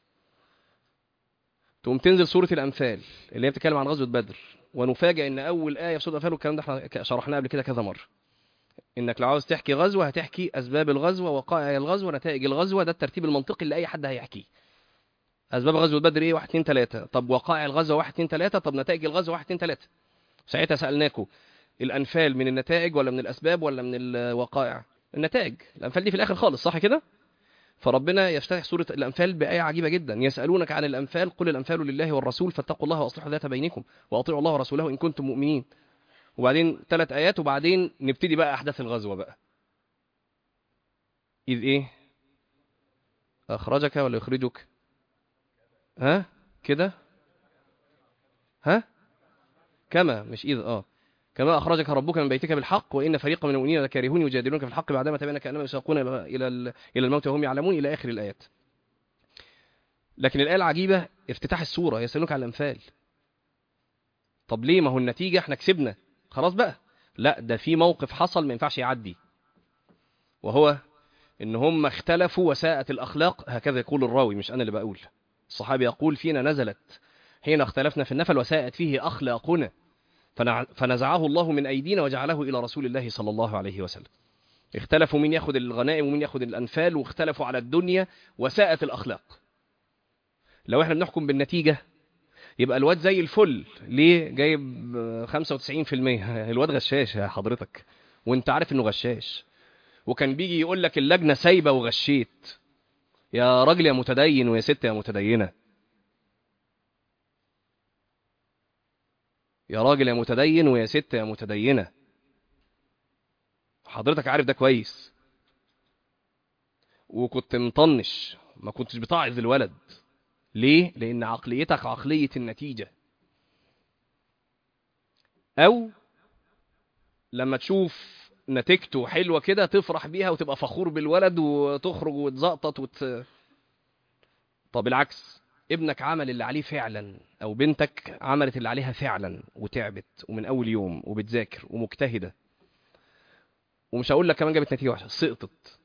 تقوم تنزل سوره الانفال اللي هي بتتكلم عن غزوه بدر ونفاجئ ان اول ايه في سوره الانفال والكلام ده احنا شرحناه قبل كده كذا مره انك لو عاوز تحكي غزوه هتحكي اسباب الغزوه وقائع الغزوه نتائج الغزوه ده الترتيب المنطقي اللي اي حد هيحكيه اسباب غزوه بدر ايه 1 2 3 طب وقائع الغزوه 1 2 3 طب نتائج الغزوه 1 2 3 ساعتها سالناكم الانفال من النتائج ولا من الاسباب ولا من الوقائع النتائج الانفال دي في الاخر خالص صح كده فربنا يفتتح سورة الأنفال بآية عجيبة جدا يسألونك عن الأنفال قل الأنفال لله والرسول فاتقوا الله وأصلحوا ذات بينكم وأطيعوا الله ورسوله إن كنتم مؤمنين وبعدين ثلاث آيات وبعدين نبتدي بقى أحداث الغزوة بقى إذ إيه أخرجك ولا يخرجك ها كده ها كما مش إذ آه كما أخرجك ربك من بيتك بالحق وإن فريقا من المؤمنين لكارهون يجادلونك في الحق بعدما تبين كأنما يساقون إلى ال- إلى الموت وهم يعلمون إلى آخر الآيات لكن الآية العجيبة افتتاح السورة يسألونك عن الأنفال طب ليه ما هو النتيجة احنا كسبنا خلاص بقى لا ده في موقف حصل ما ينفعش يعدي وهو ان هم اختلفوا وساءت الأخلاق هكذا يقول الراوي مش أنا اللي بقول الصحابي يقول فينا نزلت حين اختلفنا في النفل وساءت فيه أخلاقنا فنع- فنزعه الله من أيدينا وجعله إلى رسول الله صلى الله عليه وسلم اختلفوا مين ياخد الغنائم ومين ياخد الأنفال واختلفوا على الدنيا وساءت الأخلاق لو احنا بنحكم بالنتيجة يبقى الواد زي الفل ليه جايب آه، 95% الواد غشاش يا حضرتك وانت عارف انه غشاش وكان بيجي يقول لك اللجنة سايبة وغشيت يا راجل يا متدين ويا ست يا متدينة يا راجل يا متدين ويا ست يا متدينة حضرتك عارف ده كويس وكنت مطنش ما كنتش بتعظ الولد ليه؟ لأن عقليتك عقلية النتيجة أو لما تشوف نتيجته حلوة كده تفرح بيها وتبقى فخور بالولد وتخرج وتزقطط وت... طب العكس ابنك عمل اللي عليه فعلا او بنتك عملت اللي عليها فعلا وتعبت ومن اول يوم وبتذاكر ومجتهده ومش هقول لك كمان جابت نتيجه وحشه سقطت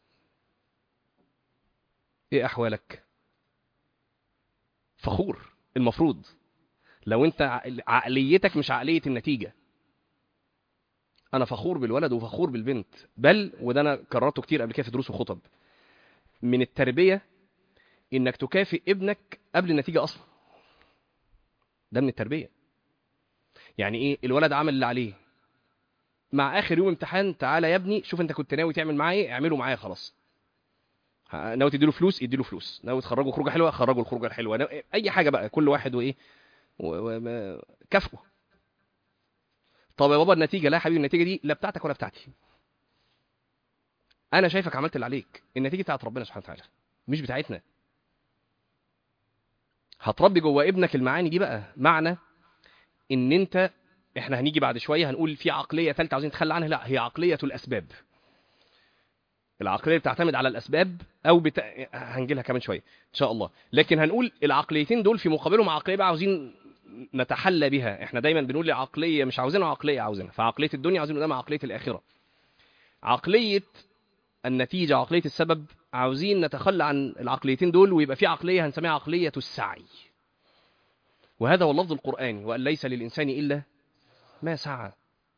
ايه احوالك فخور المفروض لو انت عقل- عقليتك مش عقليه النتيجه انا فخور بالولد وفخور بالبنت بل وده انا كررته كتير قبل كده في دروس وخطب من التربيه انك تكافئ ابنك قبل النتيجه اصلا ده من التربيه يعني ايه الولد عمل اللي عليه مع اخر يوم امتحان تعالى يا ابني شوف انت كنت ناوي تعمل معاه ايه اعمله معايا خلاص ه- ناوي تديله فلوس اديله فلوس ناوي تخرجه خروجه حلوه خرجه الخروجه الحلوه ناوي- اي حاجه بقى كل واحد وايه و- و- ما- كافئه طب يا بابا النتيجه لا يا حبيبي النتيجه دي لا بتاعتك ولا بتاعتي انا شايفك عملت اللي عليك النتيجه بتاعت ربنا سبحانه وتعالى مش بتاعتنا هتربي جوه ابنك المعاني دي بقى معنى ان انت احنا هنيجي بعد شويه هنقول في عقليه ثالثه عاوزين نتخلى عنها لا هي عقليه الاسباب العقليه بتعتمد على الاسباب او بت... هنجي لها كمان شويه ان شاء الله لكن هنقول العقليتين دول في مقابلهم عقليه بقى عاوزين نتحلى بها احنا دايما بنقول عقليه مش عاوزينها عقليه عاوزينها فعقليه الدنيا عاوزين قدامها عقليه الاخره عقليه النتيجه عقليه السبب عاوزين نتخلى عن العقليتين دول ويبقى في عقليه هنسميها عقليه السعي وهذا هو اللفظ القراني وان ليس للانسان الا ما سعى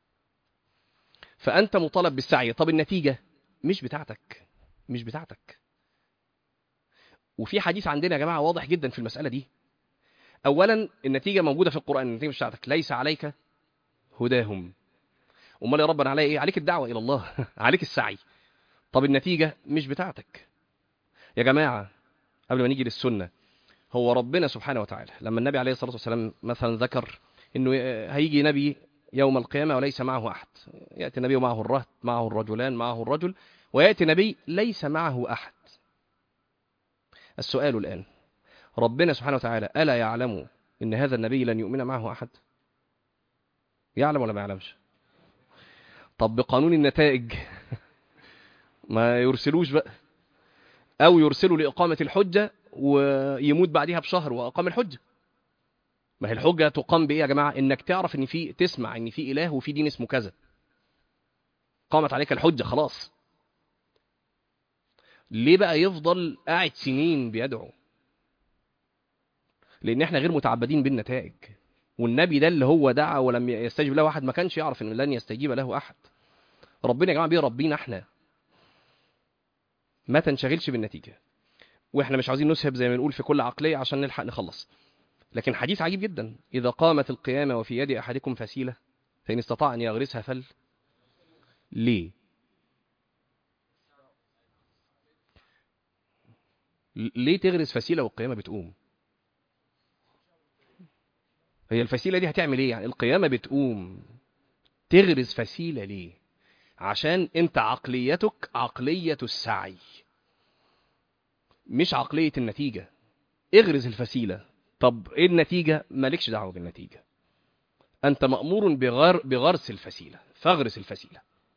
فانت مطالب بالسعي طب النتيجه مش بتاعتك مش بتاعتك وفي حديث عندنا يا جماعه واضح جدا في المساله دي اولا النتيجه موجوده في القران النتيجه مش بتاعتك ليس عليك هداهم امال يا رب انا عليا ايه عليك الدعوه الى الله عليك السعي طب النتيجه مش بتاعتك يا جماعه قبل ما نيجي للسنه هو ربنا سبحانه وتعالى لما النبي عليه الصلاه والسلام مثلا ذكر انه هيجي نبي يوم القيامه وليس معه احد ياتي النبي معه الرهط معه الرجلان معه الرجل وياتي نبي ليس معه احد السؤال الان ربنا سبحانه وتعالى الا يعلم ان هذا النبي لن يؤمن معه احد يعلم ولا ما يعلمش طب بقانون النتائج ما يرسلوش بقى او يرسلوا لاقامه الحجه ويموت بعدها بشهر واقام الحجه ما هي الحجه تقام بايه يا جماعه انك تعرف ان في تسمع ان في اله وفي دين اسمه كذا قامت عليك الحجه خلاص ليه بقى يفضل قاعد سنين بيدعو لان احنا غير متعبدين بالنتائج والنبي ده اللي هو دعا ولم يستجب له احد ما كانش يعرف ان لن يستجيب له احد ربنا يا جماعه بيربينا احنا ما تنشغلش بالنتيجه واحنا مش عاوزين نسهب زي ما نقول في كل عقليه عشان نلحق نخلص لكن حديث عجيب جدا اذا قامت القيامه وفي يد احدكم فسيله فان استطاع ان يغرسها فل ليه ليه تغرس فسيله والقيامه بتقوم هي الفسيله دي هتعمل ايه يعني القيامه بتقوم تغرس فسيله ليه عشان انت عقليتك عقليه السعي مش عقليه النتيجه اغرز الفسيله طب ايه النتيجه مالكش دعوه بالنتيجه انت مامور بغر بغرس الفسيله فاغرس الفسيله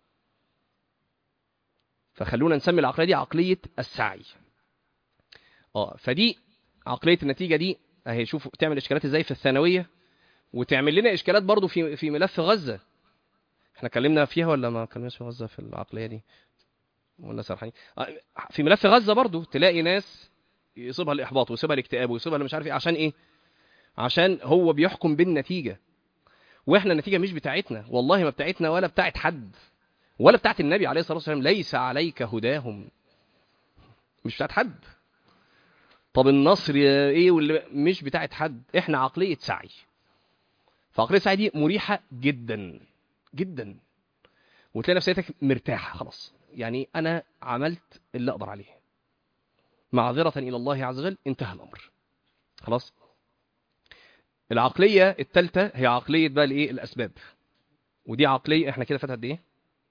فخلونا نسمي العقليه دي عقليه السعي اه فدي عقليه النتيجه دي اهي شوف تعمل اشكالات ازاي في الثانويه وتعمل لنا اشكالات برضو في في ملف غزه احنا اتكلمنا فيها ولا ما اتكلمناش في غزه في العقليه دي ولا سرحانين في ملف غزه برضو تلاقي ناس يصيبها الاحباط ويصيبها الاكتئاب ويصيبها مش عارف ايه عشان ايه عشان هو بيحكم بالنتيجه واحنا النتيجه مش بتاعتنا والله ما بتاعتنا ولا بتاعت حد ولا بتاعت النبي عليه الصلاه والسلام ليس عليك هداهم مش بتاعت حد طب النصر ايه واللي مش بتاعت حد احنا عقليه سعي فعقليه السعي دي مريحه جدا جدا وتلاقي نفسيتك مرتاحه خلاص يعني انا عملت اللي اقدر عليه معذره الى الله عز وجل انتهى الامر خلاص العقليه الثالثه هي عقليه بقى الايه الاسباب ودي عقليه احنا كده فات قد ايه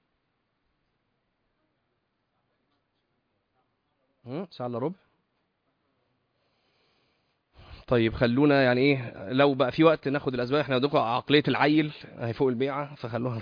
ساعه الا ربع طيب خلونا يعني ايه لو بقى في وقت ناخد الاسباب احنا عندكم عقليه العيل اهي فوق البيعه فخلوها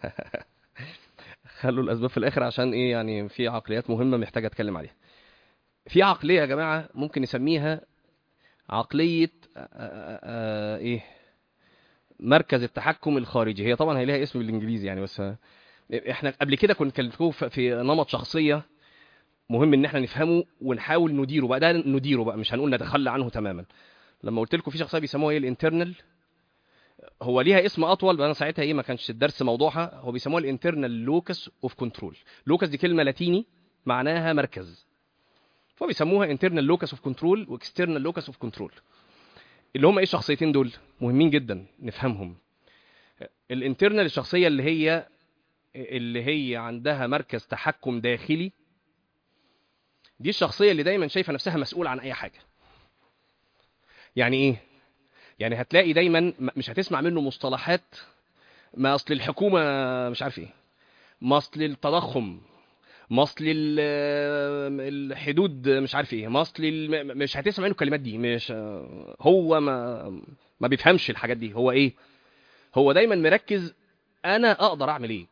خلوا الاسباب في الاخر عشان ايه يعني في عقليات مهمه محتاجه اتكلم عليها في عقليه يا جماعه ممكن نسميها عقليه آآ آآ ايه مركز التحكم الخارجي هي طبعا هي ليها اسم بالانجليزي يعني بس احنا قبل كده كنت كلمتكم في نمط شخصيه مهم ان احنا نفهمه ونحاول نديره بقى ده نديره بقى مش هنقول نتخلى عنه تماما لما قلت لكم في شخصيه بيسموها ايه الانترنال هو ليها اسم اطول بقى انا ساعتها ايه ما كانش الدرس موضوعها هو بيسموها الانترنال لوكس اوف كنترول لوكس دي كلمه لاتيني معناها مركز فبيسموها انترنال لوكس اوف كنترول واكسترنال لوكس اوف كنترول اللي هم ايه الشخصيتين دول مهمين جدا نفهمهم الانترنال الشخصيه اللي هي اللي هي عندها مركز تحكم داخلي دي الشخصيه اللي دايما شايفه نفسها مسؤوله عن اي حاجه يعني ايه يعني هتلاقي دايما مش هتسمع منه مصطلحات ما اصل الحكومه مش عارف ايه ما اصل التضخم مصل ال- الحدود مش عارف ايه مصل الم- مش هتسمع منه الكلمات دي مش هو ما ما بيفهمش الحاجات دي هو ايه هو دايما مركز انا اقدر اعمل ايه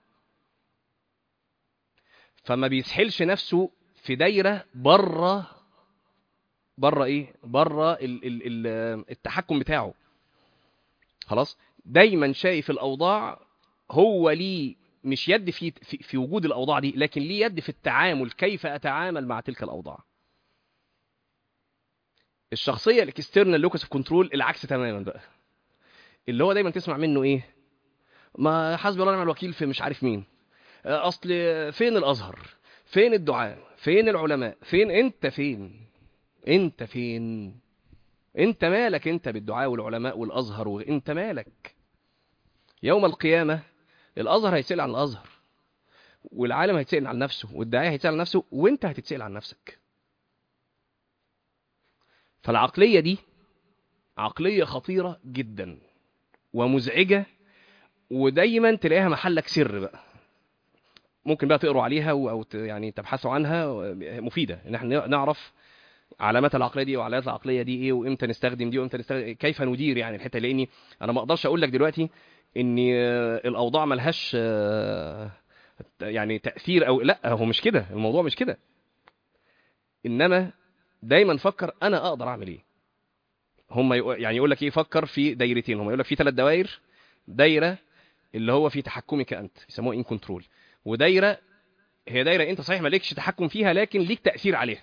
فما بيسحلش نفسه في دايره بره بره ايه بره ال ال ال التحكم بتاعه خلاص دايما شايف الاوضاع هو ليه مش يد في, في في وجود الاوضاع دي لكن ليه يد في التعامل كيف اتعامل مع تلك الاوضاع الشخصيه الاكسترنال لوكس اوف كنترول العكس تماما بقى اللي هو دايما تسمع منه ايه ما حسبي الله ونعم الوكيل في مش عارف مين اصل فين الازهر فين الدعاء فين العلماء فين انت فين انت فين انت مالك انت بالدعاء والعلماء والازهر وانت مالك يوم القيامه الازهر هيتسال عن الازهر والعالم هيتسال عن نفسه والداعيه هيتسال عن نفسه وانت هتتسال عن نفسك فالعقليه دي عقليه خطيره جدا ومزعجه ودايما تلاقيها محلك سر بقى ممكن بقى تقروا عليها او أو ت- يعني تبحثوا عنها مفيده ان احنا نعرف علامات العقليه دي وعلامات العقليه دي ايه وامتى نستخدم دي وامتى نستخدم كيف ندير يعني الحته لاني انا ما اقدرش اقول لك دلوقتي ان آه، الاوضاع ملهاش آه، يعني تاثير او لا هو مش كده الموضوع مش كده انما دايما فكر انا اقدر اعمل ايه هم يقو- يعني يقول لك ايه فكر في دايرتين هم يقول لك في ثلاث دوائر دايره اللي هو في تحكمك انت يسموها ان كنترول ودايره هي دايره انت صحيح مالكش تحكم فيها لكن ليك تاثير عليها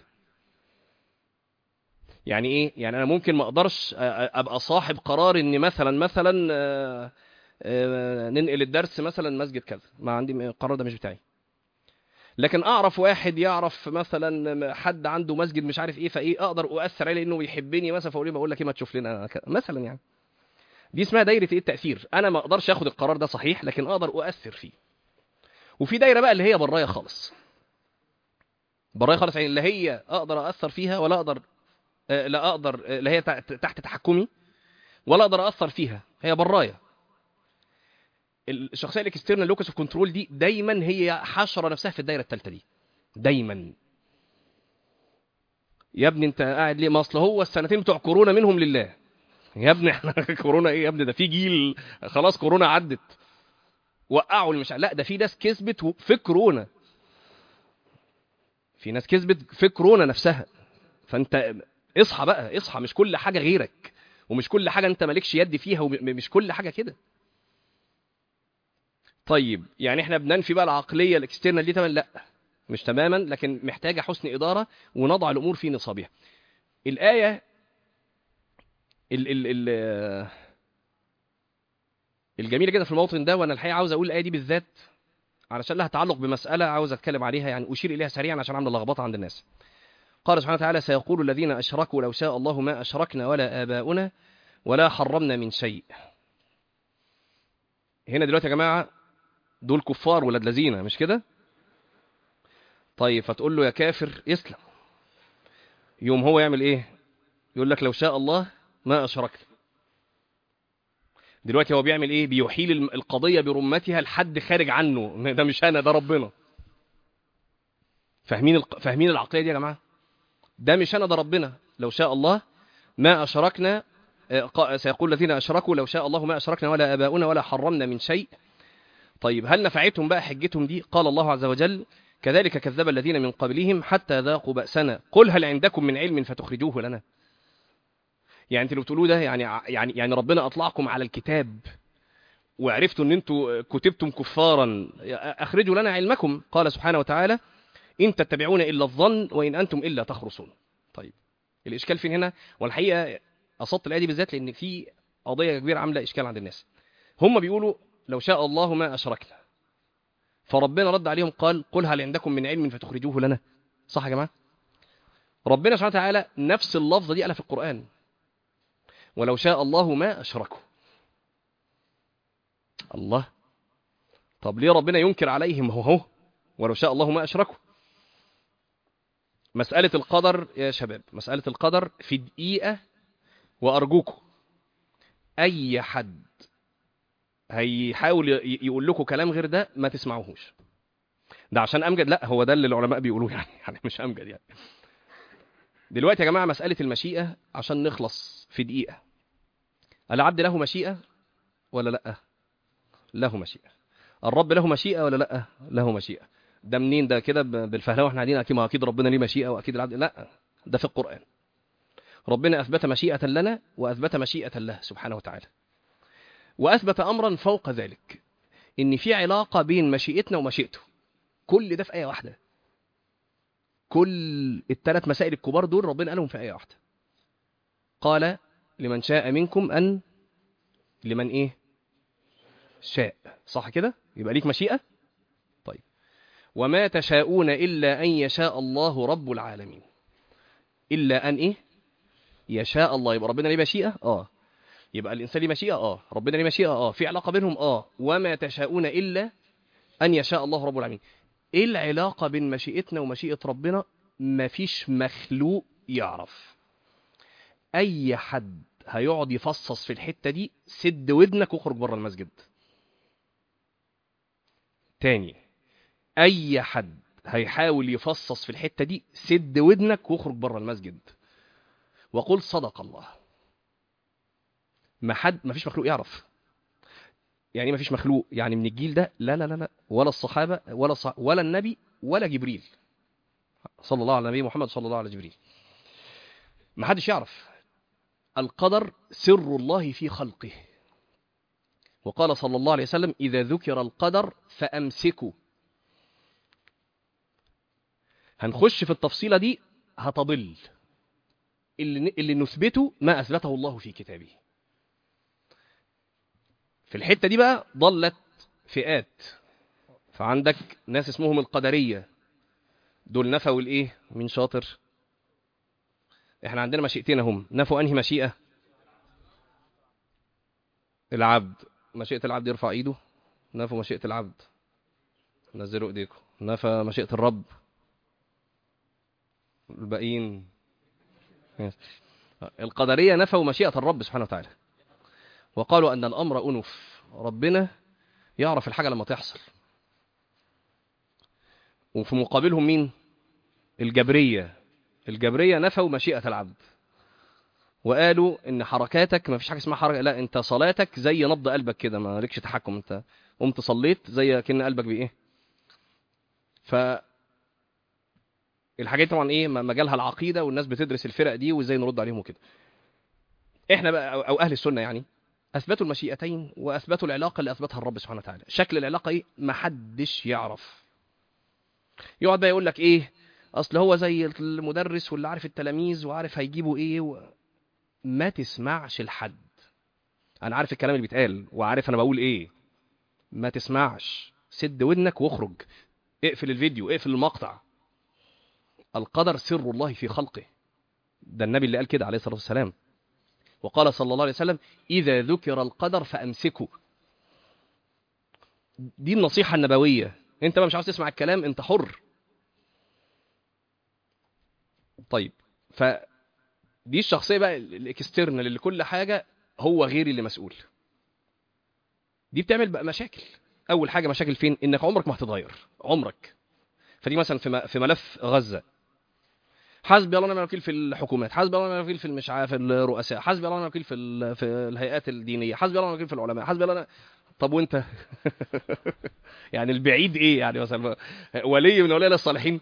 يعني ايه يعني انا ممكن ما اقدرش أ- أ- ابقى صاحب قرار ان مثلا مثلا آه، آه، ننقل الدرس مثلا مسجد كذا ما عندي القرار ده مش بتاعي لكن اعرف واحد يعرف مثلا حد عنده مسجد مش عارف ايه فايه اقدر اؤثر عليه لانه بيحبني مثلا فاقول له بقول لك ايه ما تشوف لنا ك- مثلا يعني دي اسمها دايره ايه التاثير انا ما اقدرش اخد القرار ده صحيح لكن اقدر اؤثر فيه وفي دايره بقى اللي هي برايه خالص برايه خالص يعني اللي هي اقدر اثر فيها ولا اقدر آه، لا اقدر آه، لا هي تحت تحت تحكمي ولا اقدر اثر فيها هي برايه الشخصيه الاكسترنال لوكس اوف كنترول دي دايما هي حشره نفسها في الدايره الثالثه دي دايما يا ابني انت قاعد ليه ما اصل هو السنتين بتوع كورونا منهم لله يا ابني احنا كورونا ايه يا ابني ده في جيل خلاص كورونا عدت وقعوا اللي مش لا ده في ناس كسبت و- في كورونا في ناس كسبت في كورونا نفسها فانت اصحى بقى اصحى مش كل حاجه غيرك ومش كل حاجه انت مالكش يد فيها ومش كل حاجه كده طيب يعني احنا بننفي بقى العقليه الاكسترنال دي تماما لا مش تماما لكن محتاجه حسن اداره ونضع الامور في نصابها الايه ال ال ال الجميله كده في الموطن ده وانا الحقيقه عاوز اقول الايه دي بالذات علشان لها تعلق بمساله عاوز اتكلم عليها يعني اشير اليها سريعا عشان عامله لخبطه عند الناس قال سبحانه وتعالى سيقول الذين اشركوا لو شاء الله ما اشركنا ولا اباؤنا ولا حرمنا من شيء هنا دلوقتي يا جماعه دول كفار ولاد لذينه مش كده طيب فتقول له يا كافر اسلم يوم هو يعمل ايه يقول لك لو شاء الله ما اشركت دلوقتي هو بيعمل ايه بيحيل الم- القضيه برمتها لحد خارج عنه ده مش انا ده ربنا فاهمين الق... فاهمين العقليه دي يا جماعه ده مش انا ده ربنا لو شاء الله ما اشركنا آه، ق- سيقول الذين اشركوا لو شاء الله ما اشركنا ولا اباؤنا ولا حرمنا من شيء طيب هل نفعتهم بقى حجتهم دي قال الله عز وجل كذلك كذب الذين من قبلهم حتى ذاقوا بأسنا قل هل عندكم من علم فتخرجوه لنا يعني انتوا اللي بتقولوه ده يعني ع- يعني يعني ربنا اطلعكم على الكتاب وعرفتوا ان انتوا كتبتم كفارا اخرجوا لنا علمكم قال سبحانه وتعالى ان تتبعون الا الظن وان انتم الا تخرصون طيب الاشكال فين هنا والحقيقه قصدت الايه دي بالذات لان في قضيه كبيره عامله اشكال عند الناس هم بيقولوا لو شاء الله ما اشركنا فربنا رد عليهم قال قل هل عندكم من علم فتخرجوه لنا صح يا جماعه ربنا سبحانه وتعالى نفس اللفظه دي قالها في القران ولو شاء الله ما اشركوا الله طب ليه ربنا ينكر عليهم هو هو ولو شاء الله ما اشركوا مسألة القدر يا شباب مسألة القدر في دقيقة وأرجوكم أي حد هيحاول ي- يقول لكم كلام غير ده ما تسمعوهوش ده عشان امجد لا هو ده اللي العلماء بيقولوه يعني يعني مش امجد يعني دلوقتي يا جماعه مساله المشيئه عشان نخلص في دقيقه العبد له مشيئه ولا لا له مشيئه الرب له مشيئه ولا لا له مشيئه ده منين ده كده ب- بالفهلوه واحنا قاعدين اكيد ما اكيد ربنا ليه مشيئه واكيد العبد لا ده في القران ربنا اثبت مشيئه لنا واثبت مشيئه له سبحانه وتعالى واثبت امرا فوق ذلك ان في علاقه بين مشيئتنا ومشيئته كل ده في ايه واحده كل الثلاث مسائل الكبار دول ربنا قالهم في ايه واحده قال لمن شاء منكم ان لمن ايه شاء صح كده يبقى ليك مشيئه طيب وما تشاءون الا ان يشاء الله رب العالمين الا ان ايه يشاء الله يبقى ربنا ليه مشيئه اه يبقى الانسان ليه مشيئه اه ربنا ليه مشيئه اه في علاقه بينهم اه وما تشاءون الا ان يشاء الله رب العالمين ايه العلاقه بين مشيئتنا ومشيئه ربنا مفيش مخلوق يعرف اي حد هيقعد يفصص في الحته دي سد ودنك واخرج بره المسجد تاني اي حد هيحاول يفصص في الحته دي سد ودنك واخرج بره المسجد وقل صدق الله ما حد ما فيش مخلوق يعرف يعني ايه ما فيش مخلوق يعني من الجيل ده لا لا لا لا ولا الصحابه ولا الصح... ولا النبي ولا جبريل صلى الله على النبي محمد صلى الله على جبريل ما حدش يعرف القدر سر الله في خلقه وقال صلى الله عليه وسلم إذا ذكر القدر فأمسكوا هنخش في التفصيلة دي هتضل اللي, اللي نثبته ما أثبته الله في كتابه في الحتة دي بقى ضلت فئات فعندك ناس اسمهم القدرية دول نفوا الايه مين شاطر احنا عندنا مشيئتين هم نفوا انهي مشيئة العبد مشيئة العبد يرفع ايده نفوا مشيئة العبد نزلوا ايديكم نفى مشيئة الرب الباقيين القدرية نفوا مشيئة الرب سبحانه وتعالى وقالوا أن الأمر أنف ربنا يعرف الحاجة لما تحصل وفي مقابلهم مين الجبرية الجبرية نفوا مشيئة العبد وقالوا ان حركاتك ما فيش حاجه اسمها حركه لا انت صلاتك زي نبض قلبك كده ما لكش تحكم انت قمت صليت زي كأن قلبك بايه ف الحاجات طبعا ايه مجالها العقيده والناس بتدرس الفرق دي وازاي نرد عليهم وكده احنا بقى او اهل السنه يعني اثبتوا المشيئتين واثبتوا العلاقه اللي اثبتها الرب سبحانه وتعالى شكل العلاقه ايه محدش يعرف يقعد بقى يقول لك ايه اصل هو زي المدرس واللي عارف التلاميذ وعارف هيجيبوا ايه و... ما تسمعش لحد انا عارف الكلام اللي بيتقال وعارف انا بقول ايه ما تسمعش سد ودنك واخرج اقفل الفيديو اقفل المقطع القدر سر الله في خلقه ده النبي اللي قال كده عليه الصلاه والسلام وقال صلى الله عليه وسلم اذا ذكر القدر فامسكوا دي النصيحه النبويه انت بقى مش عاوز تسمع الكلام انت حر طيب ف دي الشخصيه بقى الاكسترنال اللي كل حاجه هو غير اللي مسؤول دي بتعمل بقى مشاكل اول حاجه مشاكل فين انك عمرك ما هتتغير عمرك فدي مثلا في في ملف غزه حسبي الله ونعم الوكيل في الحكومات حسبي الله ونعم الوكيل في مش عارف الرؤساء حسبي الله ونعم الوكيل في ال... في الهيئات الدينيه حسبي الله ونعم الوكيل في العلماء حسبي الله ونعم... طب وانت يعني البعيد ايه يعني مثلا ولي من اولياء الصالحين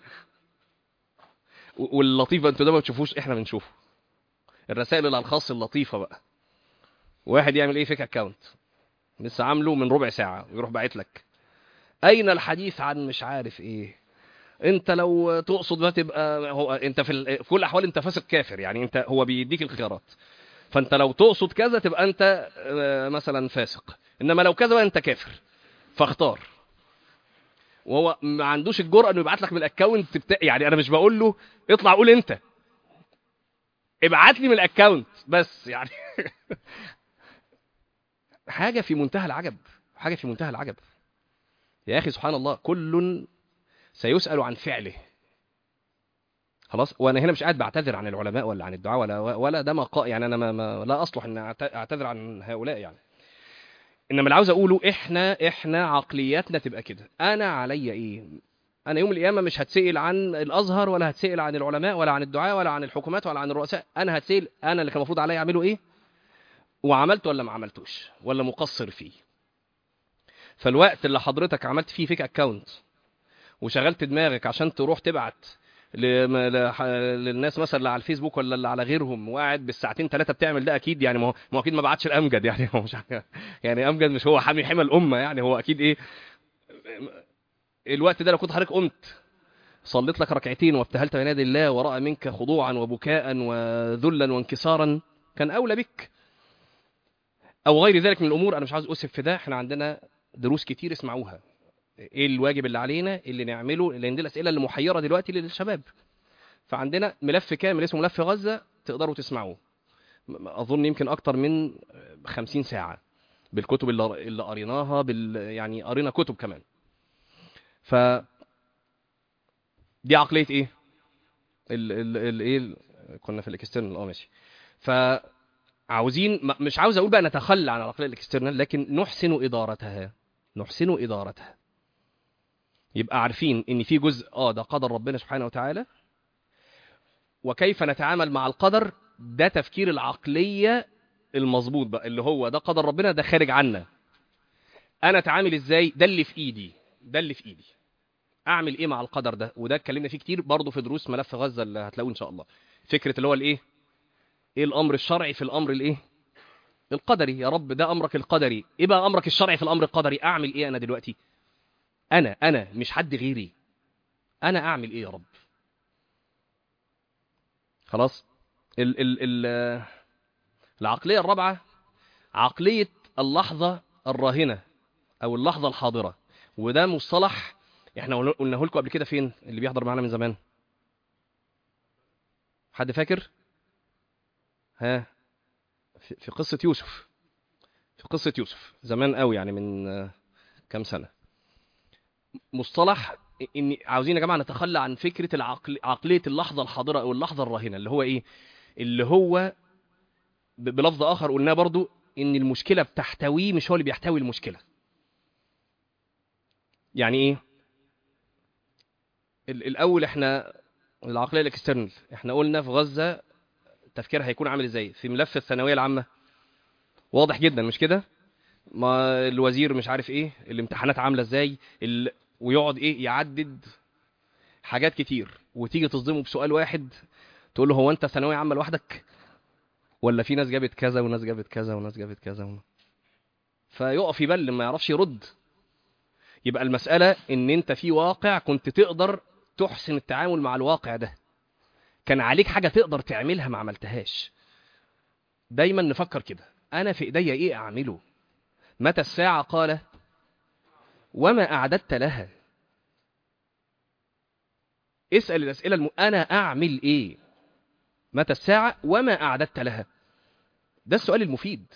واللطيفه انتوا ده ما بتشوفوش احنا بنشوفه الرسائل اللي على الخاص اللطيفه بقى واحد يعمل ايه فيك اكونت لسه عامله من ربع ساعه ويروح باعت لك اين الحديث عن مش عارف ايه انت لو تقصد بقى تبقى هو انت في, ال... في كل الاحوال انت فاسق كافر يعني انت هو بيديك الخيارات فانت لو تقصد كذا تبقى انت مثلا فاسق انما لو كذا بقى انت كافر فاختار وهو ما عندوش الجرأه انه يبعت لك من الاكونت بتا... يعني انا مش بقول له اطلع قول انت ابعت لي من الاكونت بس يعني حاجه في منتهى العجب حاجه في منتهى العجب يا اخي سبحان الله كل سيسأل عن فعله خلاص وانا هنا مش قاعد بعتذر عن العلماء ولا عن الدعاء ولا ولا ده مقا يعني انا ما, ما لا اصلح ان اعتذر عن هؤلاء يعني انما اللي عاوز اقوله احنا احنا عقلياتنا تبقى كده انا عليا ايه انا يوم القيامه مش هتسال عن الازهر ولا هتسال عن العلماء ولا عن الدعاء ولا عن الحكومات ولا عن الرؤساء انا هتسال انا اللي كان المفروض عليا اعمله ايه وعملته ولا ما عملتوش ولا مقصر فيه فالوقت اللي حضرتك عملت فيه فيك اكونت وشغلت دماغك عشان تروح تبعت لم- لح- للناس مثلا اللي على الفيسبوك ولا اللي على غيرهم وقاعد بالساعتين ثلاثه بتعمل ده اكيد يعني ما هو ما هو اكيد ما بعتش الامجد يعني هو مش يعني امجد مش هو حامي حمى الامه يعني هو اكيد ايه الوقت ده لو كنت حضرتك قمت صليت لك ركعتين وابتهلت بين يدي الله وراى منك خضوعا وبكاء وذلا وانكسارا كان اولى بك او غير ذلك من الامور انا مش عاوز اسف في ده احنا عندنا دروس كتير اسمعوها ايه الواجب اللي علينا اللي نعمله لان دي الاسئله اللي محيره دلوقتي للشباب فعندنا ملف كامل اسمه ملف غزه تقدروا تسمعوه م- اظن يمكن اكتر من 50 ساعه بالكتب اللي اللي قريناها بال يعني قرينا كتب كمان ف دي عقليه ايه ال ال ال ايه ال- كنا في الاكسترنال اه ماشي فعاوزين م- مش عاوز اقول بقى نتخلى عن العقليه الاكسترنال لكن نحسن ادارتها نحسن ادارتها يبقى عارفين ان في جزء اه ده قدر ربنا سبحانه وتعالى وكيف نتعامل مع القدر ده تفكير العقليه المظبوط بقى اللي هو ده قدر ربنا ده خارج عنا انا اتعامل ازاي ده اللي في ايدي ده اللي في ايدي اعمل ايه مع القدر ده وده اتكلمنا فيه كتير برضه في دروس ملف غزه اللي هتلاقوه ان شاء الله فكره اللي هو الايه ايه الامر الشرعي في الامر الايه القدري يا رب ده امرك القدري ايه بقى امرك الشرعي في الامر القدري اعمل ايه انا دلوقتي انا انا مش حد غيري انا اعمل ايه يا رب خلاص ال ال ال العقليه الرابعه عقليه اللحظه الراهنه او اللحظه الحاضره وده مصطلح احنا قلنا- قلناه لكم قبل كده فين اللي بيحضر معانا من زمان حد فاكر ها في في قصه يوسف في قصه يوسف زمان قوي يعني من آه، كام سنه مصطلح ان عاوزين يا جماعه نتخلى عن فكره العقل عقليه اللحظه الحاضره او اللحظه الراهنه اللي هو ايه اللي هو ب- بلفظ اخر قلناه برضو ان المشكله بتحتويه مش هو اللي بيحتوي المشكله يعني ايه ال- الاول احنا العقليه الاكسترنال احنا قلنا في غزه تفكيرها هيكون عامل ازاي في ملف الثانويه العامه واضح جدا مش كده ما الوزير مش عارف ايه الامتحانات عامله ازاي ال... ويقعد ايه يعدد حاجات كتير وتيجي تصدمه بسؤال واحد تقول له هو انت ثانويه عامه لوحدك ولا في ناس جابت كذا وناس جابت كذا وناس جابت كذا ون... فيقف يبل ما يعرفش يرد يبقى المساله ان انت في واقع كنت تقدر تحسن التعامل مع الواقع ده كان عليك حاجه تقدر تعملها ما عملتهاش دايما نفكر كده انا في ايديا ايه اعمله متى الساعه قال وما اعددت لها اسال الاسئله الم... انا اعمل ايه متى الساعه وما اعددت لها ده السؤال المفيد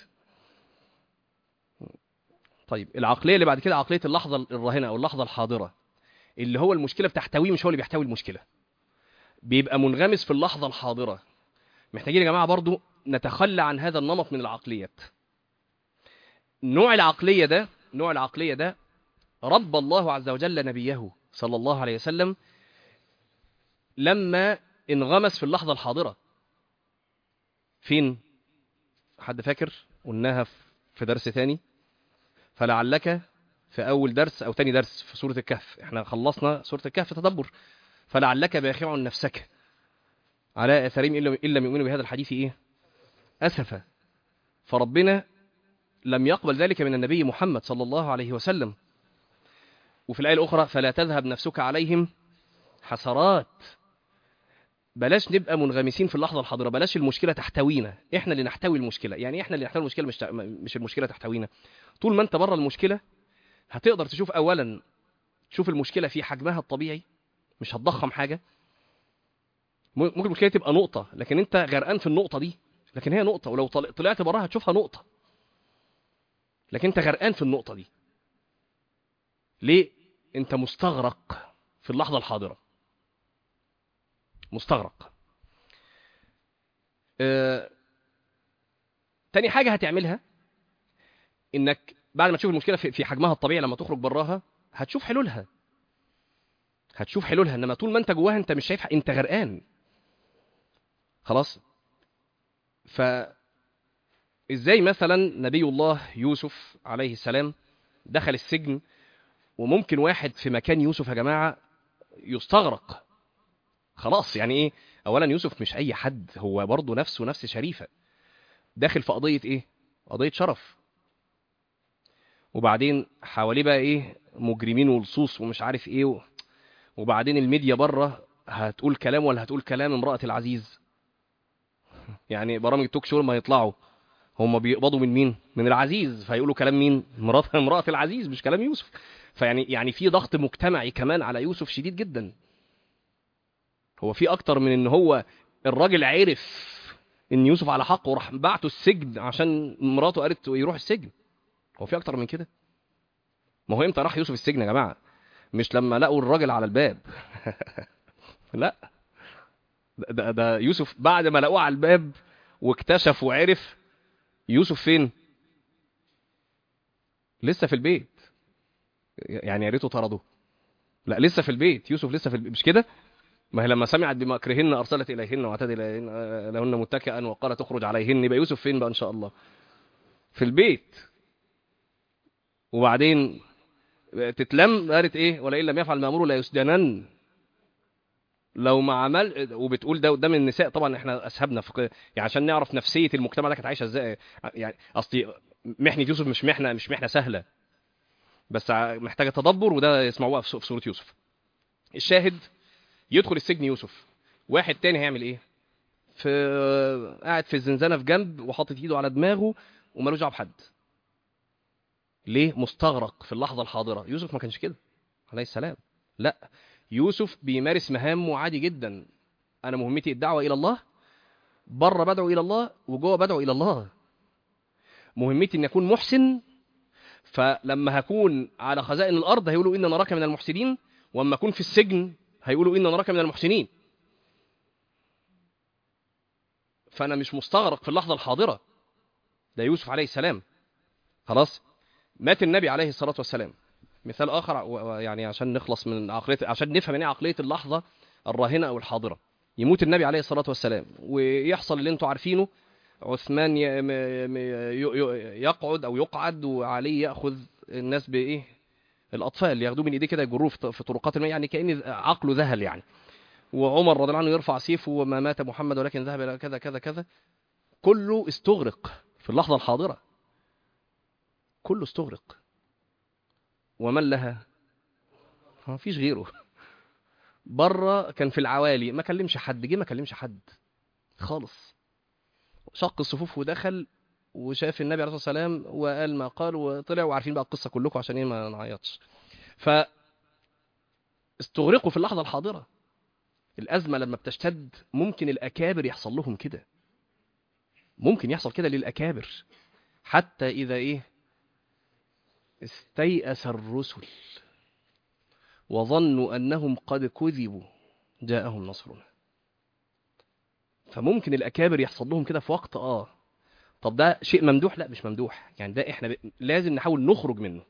طيب العقليه اللي بعد كده عقليه اللحظه الراهنه او اللحظه الحاضره اللي هو المشكله بتحتويه مش هو اللي بيحتوي المشكله بيبقى منغمس في اللحظه الحاضره محتاجين يا جماعه برضو نتخلى عن هذا النمط من العقليات نوع العقليه ده نوع العقليه ده رب الله عز وجل نبيه صلى الله عليه وسلم لما انغمس في اللحظه الحاضره فين حد فاكر قلناها في درس تاني فلعلك في اول درس او تاني درس في سوره الكهف احنا خلصنا سوره الكهف تدبر فلعلك باخع نفسك على اثارهم ان لم يؤمنوا بهذا الحديث ايه اسفا فربنا لم يقبل ذلك من النبي محمد صلى الله عليه وسلم وفي الايه الاخرى فلا تذهب نفسك عليهم حسرات بلاش نبقى منغمسين في اللحظه الحاضره بلاش المشكله تحتوينا احنا اللي نحتوي المشكله يعني احنا اللي نحتوي المشكله مش مش المشكله تحتوينا طول ما انت بره المشكله هتقدر تشوف اولا تشوف المشكله في حجمها الطبيعي مش هتضخم حاجه ممكن المشكله تبقى نقطه لكن انت غرقان في النقطه دي لكن هي نقطه ولو طلعت براها هتشوفها نقطه لكن انت غرقان في النقطه دي ليه انت مستغرق في اللحظه الحاضره مستغرق اه... تاني حاجه هتعملها انك بعد ما تشوف المشكله في حجمها الطبيعي لما تخرج براها هتشوف حلولها هتشوف حلولها انما طول ما انت جواها انت مش شايف انت غرقان خلاص ف ازاي مثلا نبي الله يوسف عليه السلام دخل السجن وممكن واحد في مكان يوسف يا جماعه يستغرق خلاص يعني ايه اولا يوسف مش اي حد هو برضه نفسه نفس شريفه داخل في قضيه ايه قضيه شرف وبعدين حواليه بقى ايه مجرمين ولصوص ومش عارف ايه و... وبعدين الميديا بره هتقول كلام ولا هتقول كلام امرأة العزيز يعني برامج التوك شو لما يطلعوا هم بيقبضوا من مين من العزيز فيقولوا كلام مين مرات امرأة العزيز مش كلام يوسف فيعني يعني في ضغط مجتمعي كمان على يوسف شديد جدا هو في اكتر من ان هو الراجل عرف ان يوسف على حق وراح بعته السجن عشان مراته قالت يروح السجن هو في اكتر من كده ما هو امتى راح يوسف السجن يا جماعه مش لما لقوا الراجل على الباب لا ده, ده يوسف بعد ما لقوه على الباب واكتشف وعرف يوسف فين لسه في البيت يعني يا ريته طرده لا لسه في البيت يوسف لسه في البيت مش كده ما هي لما سمعت بمكرهن ارسلت اليهن واعتدت اليهن لهن متكئا وقال تخرج عليهن يبقى يوسف فين بقى ان شاء الله في البيت وبعدين تتلم قالت ايه ولئن لم يفعل ما امره لا يسجنن لو ما عمل وبتقول ده قدام النساء طبعا احنا اسهبنا في يعني عشان نعرف نفسيه المجتمع ده كانت عايشه ازاي يعني اصلي محنه يوسف مش محنه مش محنه سهله بس محتاجه تدبر وده يسمعوها في سوره يوسف الشاهد يدخل السجن يوسف واحد تاني هيعمل ايه في قاعد في الزنزانه في جنب وحاطط ايده على دماغه ومالوش دعوه بحد ليه مستغرق في اللحظه الحاضره يوسف ما كانش كده عليه السلام لا يوسف بيمارس مهامه عادي جدا انا مهمتي الدعوه الى الله بره بدعو الى الله وجوه بدعو الى الله مهمتي ان اكون محسن فلما هكون على خزائن الارض هيقولوا ان نراك من المحسنين واما اكون في السجن هيقولوا ان نراك من المحسنين فانا مش مستغرق في اللحظه الحاضره ده يوسف عليه السلام خلاص مات النبي عليه الصلاه والسلام مثال اخر يعني عشان نخلص من عقليه عشان نفهم يعني عقليه اللحظه الراهنه او الحاضره يموت النبي عليه الصلاه والسلام ويحصل اللي انتم عارفينه عثمان يقعد او يقعد وعلي ياخذ الناس بايه الاطفال ياخدوه من ايديه كده يجروه في طرقات الماء يعني كان عقله ذهل يعني وعمر رضي الله عنه يرفع سيفه وما مات محمد ولكن ذهب الى كذا كذا كذا كله استغرق في اللحظه الحاضره كله استغرق ومن لها ما فيش غيره بره كان في العوالي ما كلمش حد جه ما كلمش حد خالص شق الصفوف ودخل وشاف النبي عليه الصلاه والسلام وقال ما قال وطلع وعارفين بقى القصه كلكم عشان ايه ما نعيطش ف استغرقوا في اللحظه الحاضره الازمه لما بتشتد ممكن الاكابر يحصل لهم كده ممكن يحصل كده للاكابر حتى اذا ايه استيأس الرسل وظنوا أنهم قد كذبوا جاءهم نصرنا فممكن الأكابر يحصل لهم كده في وقت آه طب ده شيء ممدوح لا مش ممدوح يعني ده احنا ب... لازم نحاول نخرج منه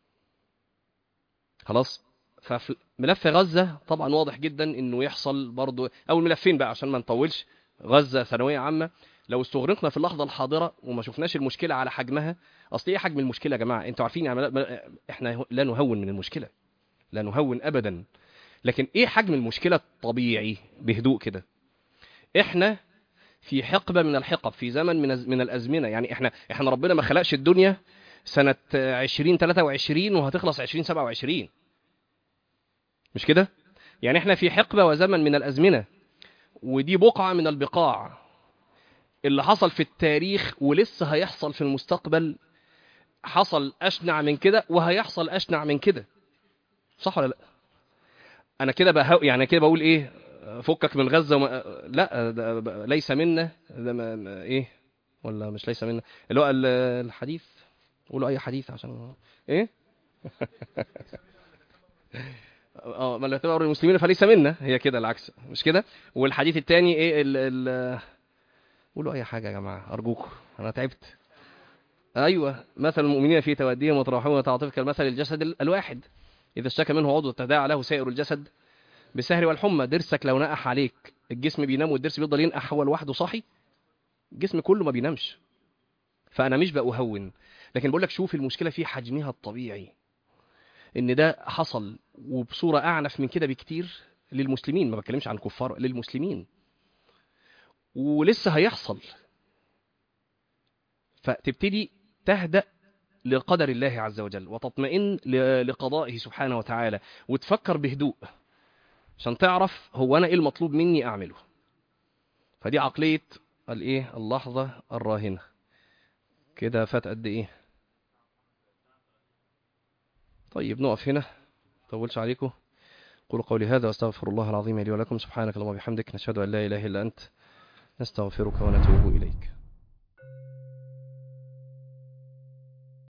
خلاص ففي ملف غزة طبعا واضح جدا انه يحصل برضو او الملفين بقى عشان ما نطولش غزة ثانوية عامة لو استغرقنا في اللحظة الحاضرة وما شفناش المشكلة على حجمها اصل ايه حجم المشكلة يا جماعة انتوا عارفين يعني احنا لا نهون من المشكلة لا نهون ابدا لكن ايه حجم المشكلة الطبيعي بهدوء كده احنا في حقبة من الحقب في زمن من من الازمنة يعني احنا احنا ربنا ما خلقش الدنيا سنة 2023 وهتخلص 2027 مش كده يعني احنا في حقبة وزمن من الازمنة ودي بقعة من البقاع اللي حصل في التاريخ ولسه هيحصل في المستقبل حصل أشنع من كده وهيحصل أشنع من كده صح ولا لا أنا كده بهو يعني كده بقول إيه فكك من غزة وما... لا ده ب... ليس منا ده ما... ما... إيه ولا مش ليس منا اللي هو الحديث قولوا أي حديث عشان إيه اه ما لا تبقى المسلمين فليس منا هي كده العكس مش كده والحديث الثاني ايه ال ال قولوا اي حاجه يا جماعه ارجوكم انا تعبت ايوه مثل المؤمنين في توديهم وتراحمهم وتعاطفهم كالمثل الجسد الواحد اذا اشتكى منه عضو تداعى له سائر الجسد بالسهر والحمى ضرسك لو نقح عليك الجسم بينام والضرس بيفضل ينقح هو لوحده صاحي الجسم كله ما بينامش فانا مش بأهون لكن بقول لك شوف المشكله في حجمها الطبيعي ان ده حصل وبصوره اعنف من كده بكتير للمسلمين ما بتكلمش عن كفار للمسلمين ولسه هيحصل فتبتدي تهدأ لقدر الله عز وجل وتطمئن ل- لقضائه سبحانه وتعالى وتفكر بهدوء عشان تعرف هو انا ايه المطلوب مني اعمله فدي عقليه الايه اللحظه الراهنه كده فات قد ايه طيب نقف هنا طولش عليكم قولوا قولي هذا واستغفر الله العظيم لي ولكم سبحانك اللهم وبحمدك نشهد ان لا اله الا انت نستغفرك ونتوب اليك